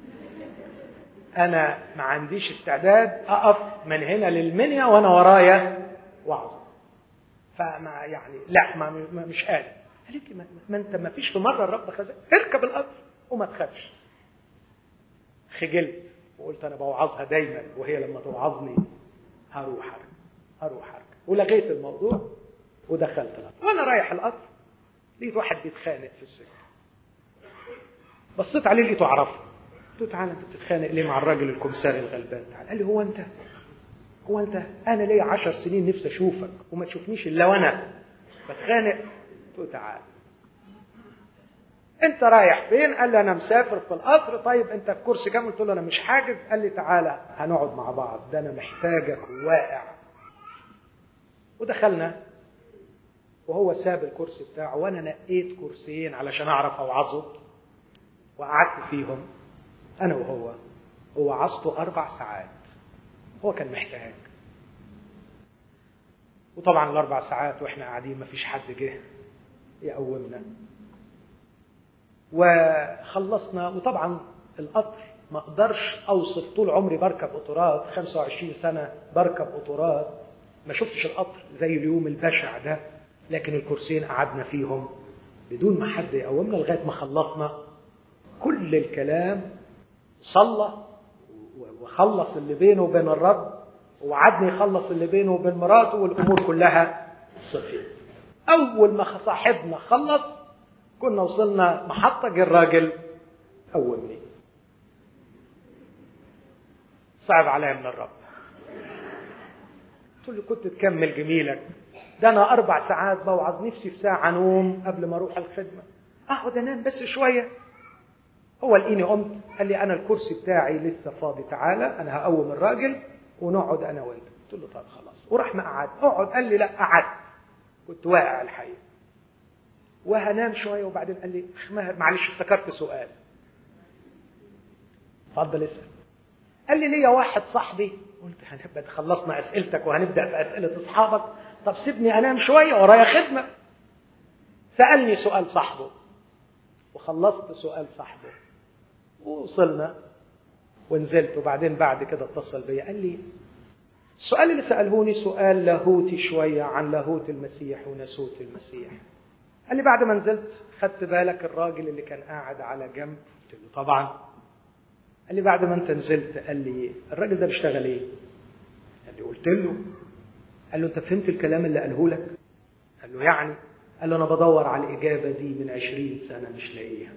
انا ما عنديش استعداد اقف من هنا للمنيا وانا ورايا وعظ فما يعني لا ما ما- مش قادر قالت لي ما, ما انت ما فيش في مره الرب خزق اركب القطر وما تخافش خجلت وقلت انا بوعظها دايما وهي لما توعظني هروح اركب هروح اركب ولغيت الموضوع ودخلت القطر وانا رايح القطر لقيت واحد بيتخانق في السكه بصيت عليه لقيته اعرفه قلت له تعالى انت بتتخانق ليه مع الراجل الكمساري الغلبان تعالى قال لي هو انت هو انت انا ليا عشر سنين نفسي اشوفك وما تشوفنيش الا وانا بتخانق قلت له تعالى انت رايح فين قال لي انا مسافر في القطر طيب انت في كرسي كام قلت له انا مش حاجز قال لي تعالى هنقعد مع بعض ده انا محتاجك واقع ودخلنا وهو ساب الكرسي بتاعه وانا نقيت كرسيين علشان اعرف اوعظه وقعدت فيهم انا وهو ووعظته اربع ساعات هو كان محتاج وطبعا الاربع ساعات واحنا قاعدين مفيش حد جه يقومنا وخلصنا وطبعا القطر ما اقدرش اوصف طول عمري بركب قطارات 25 سنه بركب قطارات ما شفتش القطر زي اليوم البشع ده لكن الكرسيين قعدنا فيهم بدون ما حد يقومنا لغايه ما خلصنا كل الكلام صلى وخلص اللي بينه وبين الرب ووعدني يخلص اللي بينه وبين مراته والامور كلها صفيت اول ما صاحبنا خلص كنا وصلنا محطه جه الراجل قومني صعب عليا من الرب قلت له كنت تكمل جميلك ده انا اربع ساعات بوعظ نفسي في ساعه نوم قبل ما اروح الخدمه اقعد انام بس شويه هو لقيني قمت قال لي انا الكرسي بتاعي لسه فاضي تعالى انا هقوم الراجل ونقعد انا وانت قلت له طب خلاص وراح ما قعد اقعد قال لي لا قعدت كنت واقع الحقيقه وهنام شويه وبعدين قال لي اخ ماهر معلش افتكرت سؤال اتفضل اسال قال لي ليا واحد صاحبي قلت هنبقى خلصنا اسئلتك وهنبدا في اسئله اصحابك طب سيبني انام شويه ورايا خدمه سالني سؤال صاحبه وخلصت سؤال صاحبه ووصلنا ونزلت وبعدين بعد كده اتصل بيا قال لي السؤال اللي سألهوني سؤال لاهوتي شوية عن لاهوت المسيح وناسوت المسيح قال لي بعد ما نزلت خدت بالك الراجل اللي كان قاعد على جنب قلت له طبعا قال لي بعد ما انت نزلت قال لي الراجل ده بيشتغل ايه قال لي قلت له قال له انت فهمت الكلام اللي قاله لك قال له يعني قال له انا بدور على الاجابه دي من عشرين سنه مش لاقيها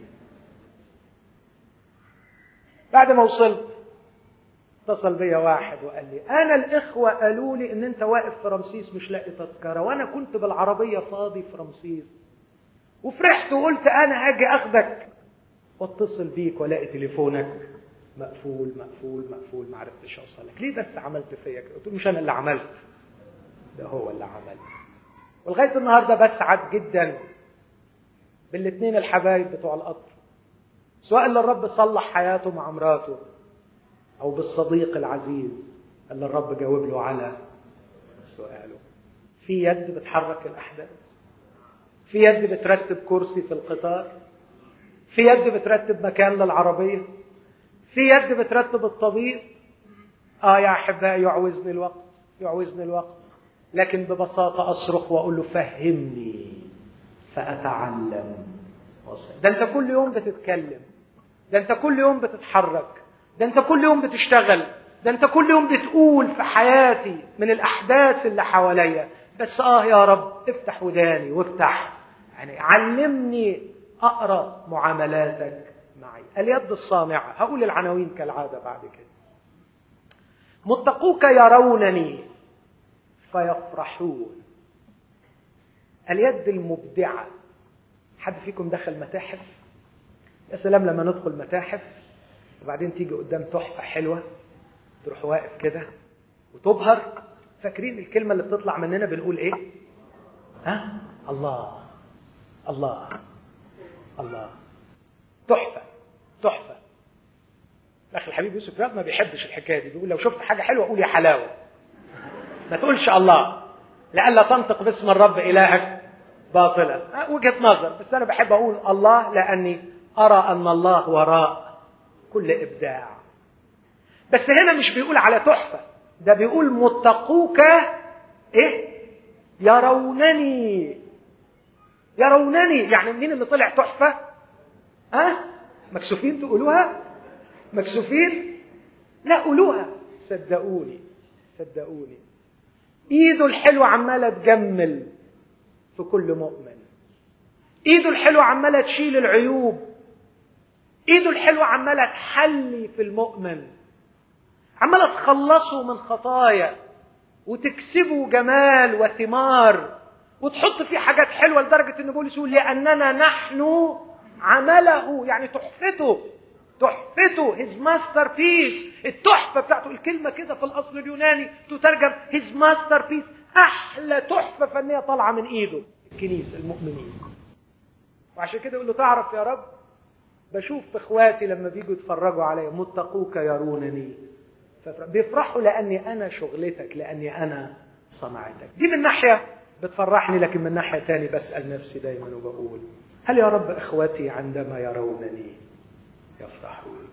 بعد ما وصلت اتصل بيا واحد وقال لي انا الاخوه قالوا لي ان انت واقف في رمسيس مش لاقي تذكره وانا كنت بالعربيه فاضي في رمسيس وفرحت وقلت انا هاجي اخدك واتصل بيك والاقي تليفونك مقفول مقفول مقفول ما عرفتش اوصل لك ليه بس عملت فيا كده قلت له مش انا اللي عملت ده هو اللي عمل ولغايه النهارده بسعد جدا بالاثنين الحبايب بتوع القطر سواء اللي الرب صلح حياته مع مراته او بالصديق العزيز اللي الرب جاوب له على سؤاله في يد بتحرك الاحداث في يد بترتب كرسي في القطار في يد بترتب مكان للعربيه في يد بترتب الطبيب اه يا احبائي يعوزني الوقت يعوزني الوقت لكن ببساطه اصرخ واقول له فهمني فاتعلم وصل. ده انت كل يوم بتتكلم ده انت كل يوم بتتحرك ده انت كل يوم بتشتغل ده انت كل يوم بتقول في حياتي من الاحداث اللي حواليا بس اه يا رب افتح وداني وافتح يعني علمني اقرا معاملاتك معي اليد الصامعه هقول العناوين كالعاده بعد كده متقوك يرونني فيفرحون اليد المبدعه حد فيكم دخل متاحف يا سلام لما ندخل متاحف وبعدين تيجي قدام تحفة حلوة تروح واقف كده وتبهر فاكرين الكلمة اللي بتطلع مننا بنقول ايه ها الله الله الله تحفة تحفة الاخ الحبيب يوسف رياض ما بيحبش الحكايه دي بيقول لو شفت حاجه حلوه قول يا حلاوه ما تقولش الله لئلا تنطق باسم الرب الهك باطلا وجهه نظر بس انا بحب اقول الله لاني ارى ان الله وراء كل ابداع بس هنا مش بيقول على تحفه ده بيقول متقوك ايه يرونني يرونني يعني مين اللي طلع تحفه ها أه؟ مكسوفين تقولوها مكسوفين لا قولوها صدقوني صدقوني ايده الحلوه عماله تجمل في كل مؤمن ايده الحلوه عماله تشيل العيوب ايده الحلوه عماله تحلي في المؤمن عماله تخلصه من خطايا وتكسبه جمال وثمار وتحط فيه حاجات حلوه لدرجه ان بولس يقول لاننا نحن عمله يعني تحفته تحفته هيز ماستر بيس التحفه بتاعته الكلمه كده في الاصل اليوناني تترجم هيز ماستر بيس احلى تحفه فنيه طالعه من ايده الكنيسه المؤمنين وعشان كده يقول له تعرف يا رب بشوف في اخواتي لما بيجوا يتفرجوا عليا متقوك يرونني بيفرحوا لاني انا شغلتك لاني انا صنعتك دي من ناحيه بتفرحني لكن من ناحيه تاني بسال نفسي دايما وبقول هل يا رب اخوتي عندما يرونني يفرحون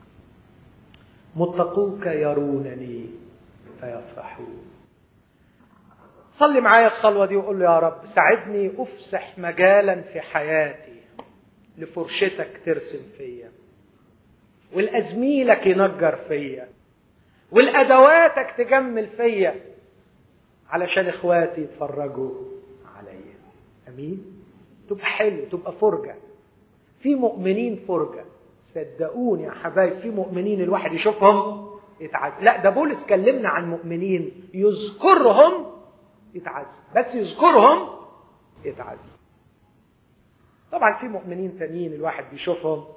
متقوك يرونني فيفرحون صلي معايا الصلوة دي وقول له يا رب ساعدني أفسح مجالا في حياتي لفرشتك ترسم فيا والأزميلك ينجر فيا والأدواتك تجمل فيا علشان إخواتي يتفرجوا عليا أمين تبقى حلو تبقى فرجة في مؤمنين فرجة صدقوني يا حبايب في مؤمنين الواحد يشوفهم يتعز لا ده بولس كلمنا عن مؤمنين يذكرهم يتعز بس يذكرهم يتعز طبعا في مؤمنين تانيين الواحد بيشوفهم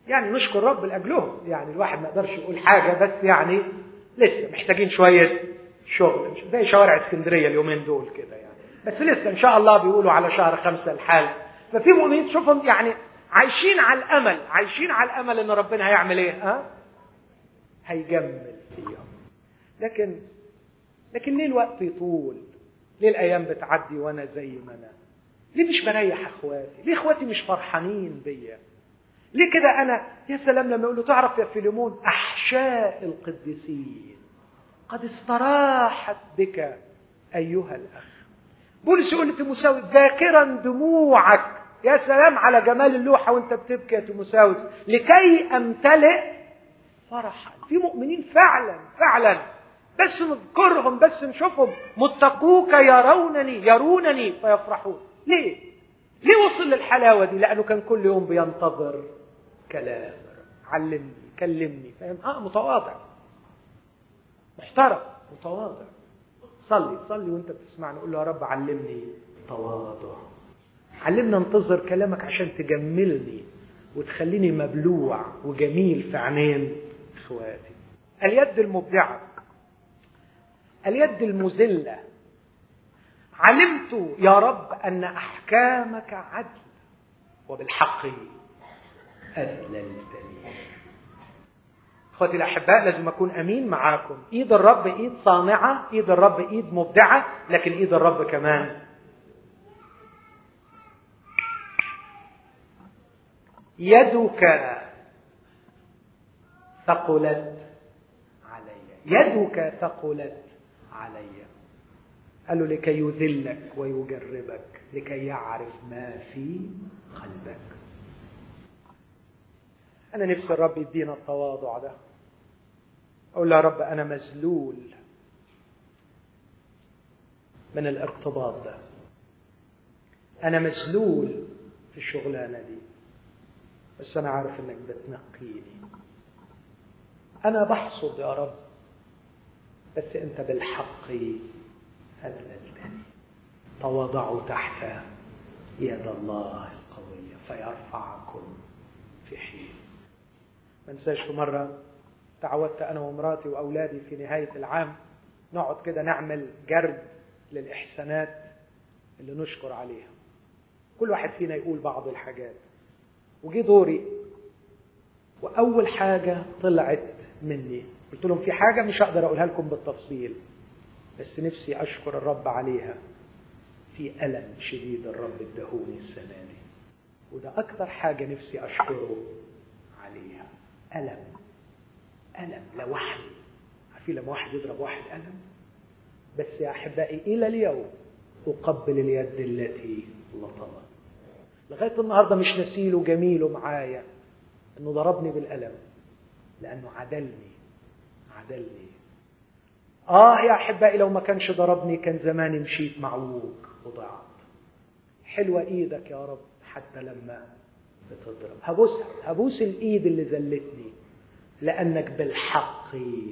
يعني نشكر رب لاجلهم يعني الواحد ما يقدرش يقول حاجه بس يعني لسه محتاجين شويه شغل زي شوارع اسكندريه اليومين دول كده يعني بس لسه ان شاء الله بيقولوا على شهر خمسة الحال ففي مؤمنين تشوفهم يعني عايشين على الامل عايشين على الامل ان ربنا هيعمل ايه ها هيجمل فيهم لكن لكن ليه الوقت يطول ليه الايام بتعدي وانا زي ما انا ليه مش بريح اخواتي ليه اخواتي مش فرحانين بيا ليه كده انا يا سلام لما يقولوا تعرف يا فيليمون احشاء القديسين قد استراحت بك ايها الاخ بولس يقول لتيموساوس ذاكرا دموعك يا سلام على جمال اللوحة وانت بتبكي يا تيموساوس لكي امتلئ فرحا في مؤمنين فعلا فعلا بس نذكرهم بس نشوفهم متقوك يرونني يرونني فيفرحون ليه ليه وصل للحلاوة دي لأنه كان كل يوم بينتظر كلام علمني كلمني فاهم اه متواضع محترم متواضع صلي صلي وانت بتسمعني قول له يا رب علمني تواضع علمنا انتظر كلامك عشان تجملني وتخليني مبلوع وجميل في عينين اخواتي اليد المبدعه اليد المذله علمت يا رب ان احكامك عدل وبالحق اذللتني اخوتي الاحباء لازم اكون امين معاكم ايد الرب ايد صانعه ايد الرب ايد مبدعه لكن ايد الرب كمان يدك ثقلت علي يدك ثقلت علي قال له لكي يذلك ويجربك لكي يعرف ما في قلبك انا نفسي الرب يدينا التواضع ده اقول له يا رب انا مذلول من الارتباط ده انا مذلول في الشغلانه دي بس انا عارف انك بتنقيني انا بحصد يا رب بس انت بالحق اذللتني تواضعوا تحت يد الله القويه فيرفعكم في حين ما انساش في مره تعودت انا ومراتي واولادي في نهايه العام نقعد كده نعمل جرد للاحسانات اللي نشكر عليها كل واحد فينا يقول بعض الحاجات وجي دوري واول حاجه طلعت مني قلت لهم في حاجه مش هقدر اقولها لكم بالتفصيل بس نفسي اشكر الرب عليها في الم شديد الرب ادهوني السنه دي وده اكتر حاجه نفسي اشكره عليها الم الم لوحدي عارفين لما واحد يضرب واحد الم بس يا احبائي الى اليوم اقبل اليد التي لطمت لغايه النهارده مش نسيله جميله معايا انه ضربني بالقلم لانه عدلني عدلني اه يا احبائي لو ما كانش ضربني كان زماني مشيت معوج وضعت حلوه ايدك يا رب حتى لما بتضرب هبوسها هبوس الايد اللي ذلتني لانك بالحق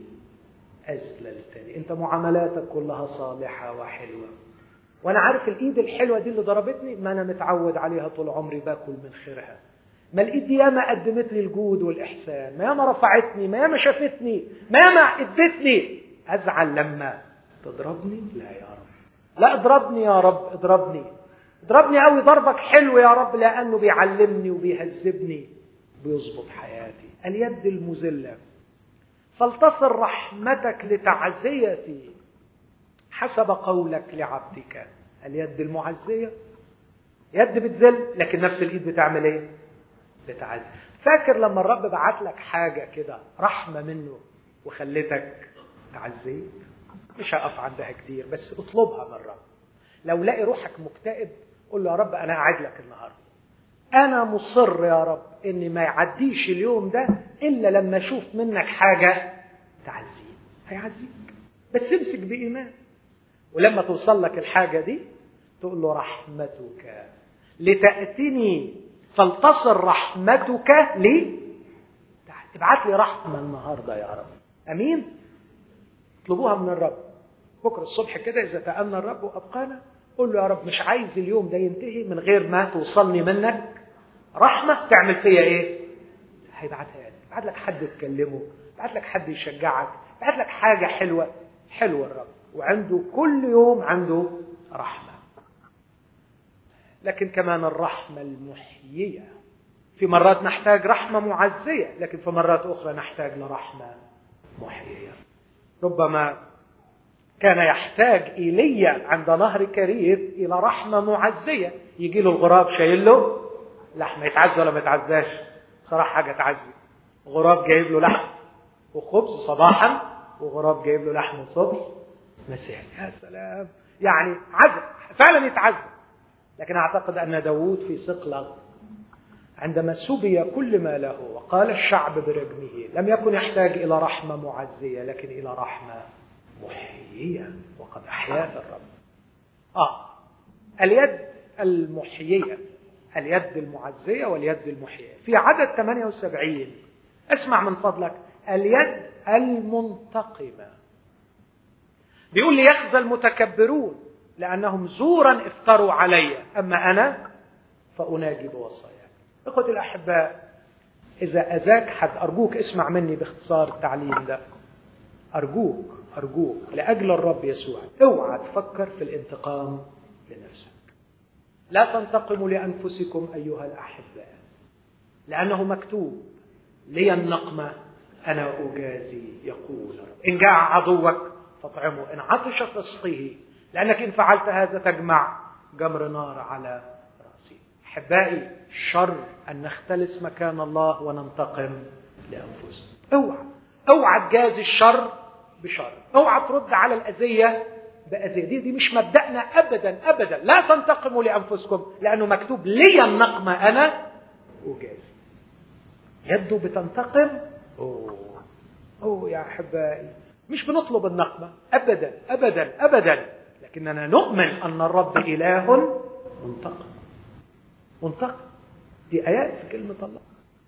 اذللتني انت معاملاتك كلها صالحه وحلوه وانا عارف الايد الحلوه دي اللي ضربتني ما انا متعود عليها طول عمري باكل من خيرها ما الايد دي ياما قدمت لي الجود والاحسان ما ياما رفعتني ما ياما شافتني ما ياما ادتني ازعل لما تضربني لا يا رب لا اضربني يا رب اضربني اضربني قوي ضربك حلو يا رب لانه بيعلمني وبيهذبني بيظبط حياتي اليد المذله فلتصل رحمتك لتعزيتي حسب قولك لعبدك اليد المعزية يد بتذل لكن نفس الايد بتعمل ايه بتعزي فاكر لما الرب بعت لك حاجة كده رحمة منه وخلتك تعزيت مش هقف عندها كتير بس اطلبها من الرب لو لاقي روحك مكتئب قول له يا رب انا قاعد لك النهارده انا مصر يا رب ان ما يعديش اليوم ده الا لما اشوف منك حاجه تعزيك هيعزيك بس امسك بايمان ولما توصل لك الحاجه دي تقول له رحمتك لتاتني فلتصل رحمتك لي ابعت لي رحمه النهارده يا رب امين اطلبوها من الرب بكره الصبح كده اذا تأنى الرب وابقانا قول له يا رب مش عايز اليوم ده ينتهي من غير ما توصلني منك رحمه تعمل فيا ايه هيبعتها لك يبعت لك حد تكلمه يبعت لك حد يشجعك يبعت لك حاجة حلوة حلو الرب وعنده كل يوم عنده رحمة لكن كمان الرحمة المحيية في مرات نحتاج رحمة معزية لكن في مرات أخرى نحتاج لرحمة محيية ربما كان يحتاج ايليا عند نهر كرير إلى رحمة معزية يجي له الغراب شايل له لحمة يتعزى ولا ما يتعزاش صراحة حاجة تعزي غراب جايب له لحم وخبز صباحا وغراب جايب له لحم الصبح مساء يا سلام يعني عزم فعلا يتعزى لكن أعتقد أن داوود في صقلة عندما سبي كل ما له وقال الشعب برجمه لم يكن يحتاج إلى رحمة معزية لكن إلى رحمة محيية وقد أحياه الرب آه اليد المحيية اليد المعزية واليد المحيية في عدد 78 اسمع من فضلك اليد المنتقمة بيقول ليخزى المتكبرون لأنهم زورا افتروا علي أما أنا فأناجي بوصاياك إخوتي الأحباء إذا أذاك حد أرجوك اسمع مني باختصار التعليم ده أرجوك أرجوك لأجل الرب يسوع اوعى تفكر في الانتقام لنفسك لا تنتقموا لأنفسكم أيها الأحباء لأنه مكتوب لي النقمة أنا أجازي يقول إن جاع عدوك فاطعمه إن عطش فاسقه لأنك إن فعلت هذا تجمع جمر نار على رأسي أحبائي شر أن نختلس مكان الله وننتقم لأنفسنا اوعى اوعى تجازي الشر بشر اوعى ترد على الأذية بأذية دي, دي مش مبدأنا أبدا أبدا لا تنتقموا لأنفسكم لأنه مكتوب لي النقمة أنا أجازي يده بتنتقم أوه أوه يا أحبائي مش بنطلب النقمة أبدا أبدا أبدا لكننا نؤمن أن الرب إله منتقم منتقم دي آيات في كلمة الله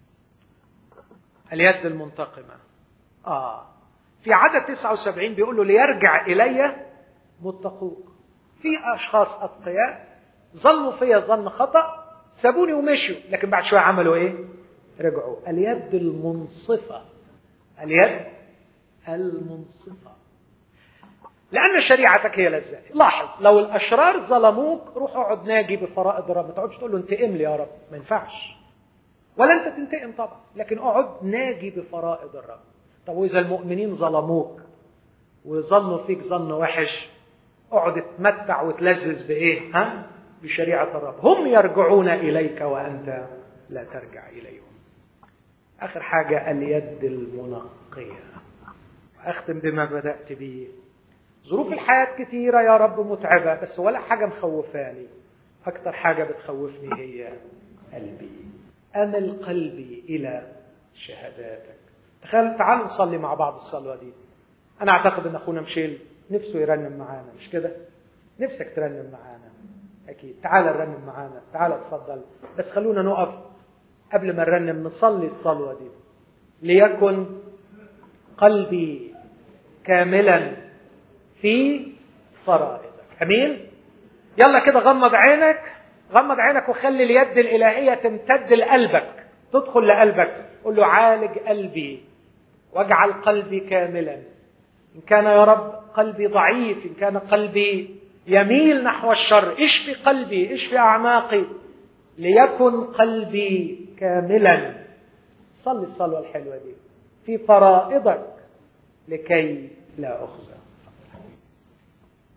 اليد المنتقمة آه في عدد 79 بيقول له ليرجع إلي متقوك في أشخاص أتقياء ظنوا فيا ظن خطأ سابوني ومشوا لكن بعد شوية عملوا إيه؟ رجعوا اليد المنصفة اليد المنصفة لأن شريعتك هي لذاتي لاحظ لو الأشرار ظلموك روح اقعد ناجي بفرائض الرب ما تقعدش تقول له انتقم لي يا رب ما ينفعش ولا انت تنتقم طبعا لكن اقعد ناجي بفرائض الرب طب واذا المؤمنين ظلموك وظنوا فيك ظن وحش اقعد اتمتع وتلذذ بايه ها بشريعه الرب هم يرجعون اليك وانت لا ترجع اليهم اخر حاجه اليد المنقيه اختم بما بدات به ظروف الحياه كثيره يا رب متعبه بس ولا حاجه مخوفاني اكتر حاجه بتخوفني هي قلبي امل قلبي الى شهاداتك تخيل تعالوا نصلي مع بعض الصلوه دي انا اعتقد ان اخونا مشيل نفسه يرنم معانا مش كده نفسك ترنم معانا اكيد تعال نرنم معانا تعال اتفضل بس خلونا نقف قبل ما نرنم نصلي الصلوه دي ليكن قلبي كاملا في فرائضك امين يلا كده غمض عينك غمض عينك وخلي اليد الالهيه تمتد لقلبك تدخل لقلبك قول له عالج قلبي واجعل قلبي كاملا ان كان يا رب قلبي ضعيف ان كان قلبي يميل نحو الشر اشفي قلبي اشفي اعماقي ليكن قلبي كاملا صلي الصلوه الحلوه دي في فرائضك لكي لا اخزى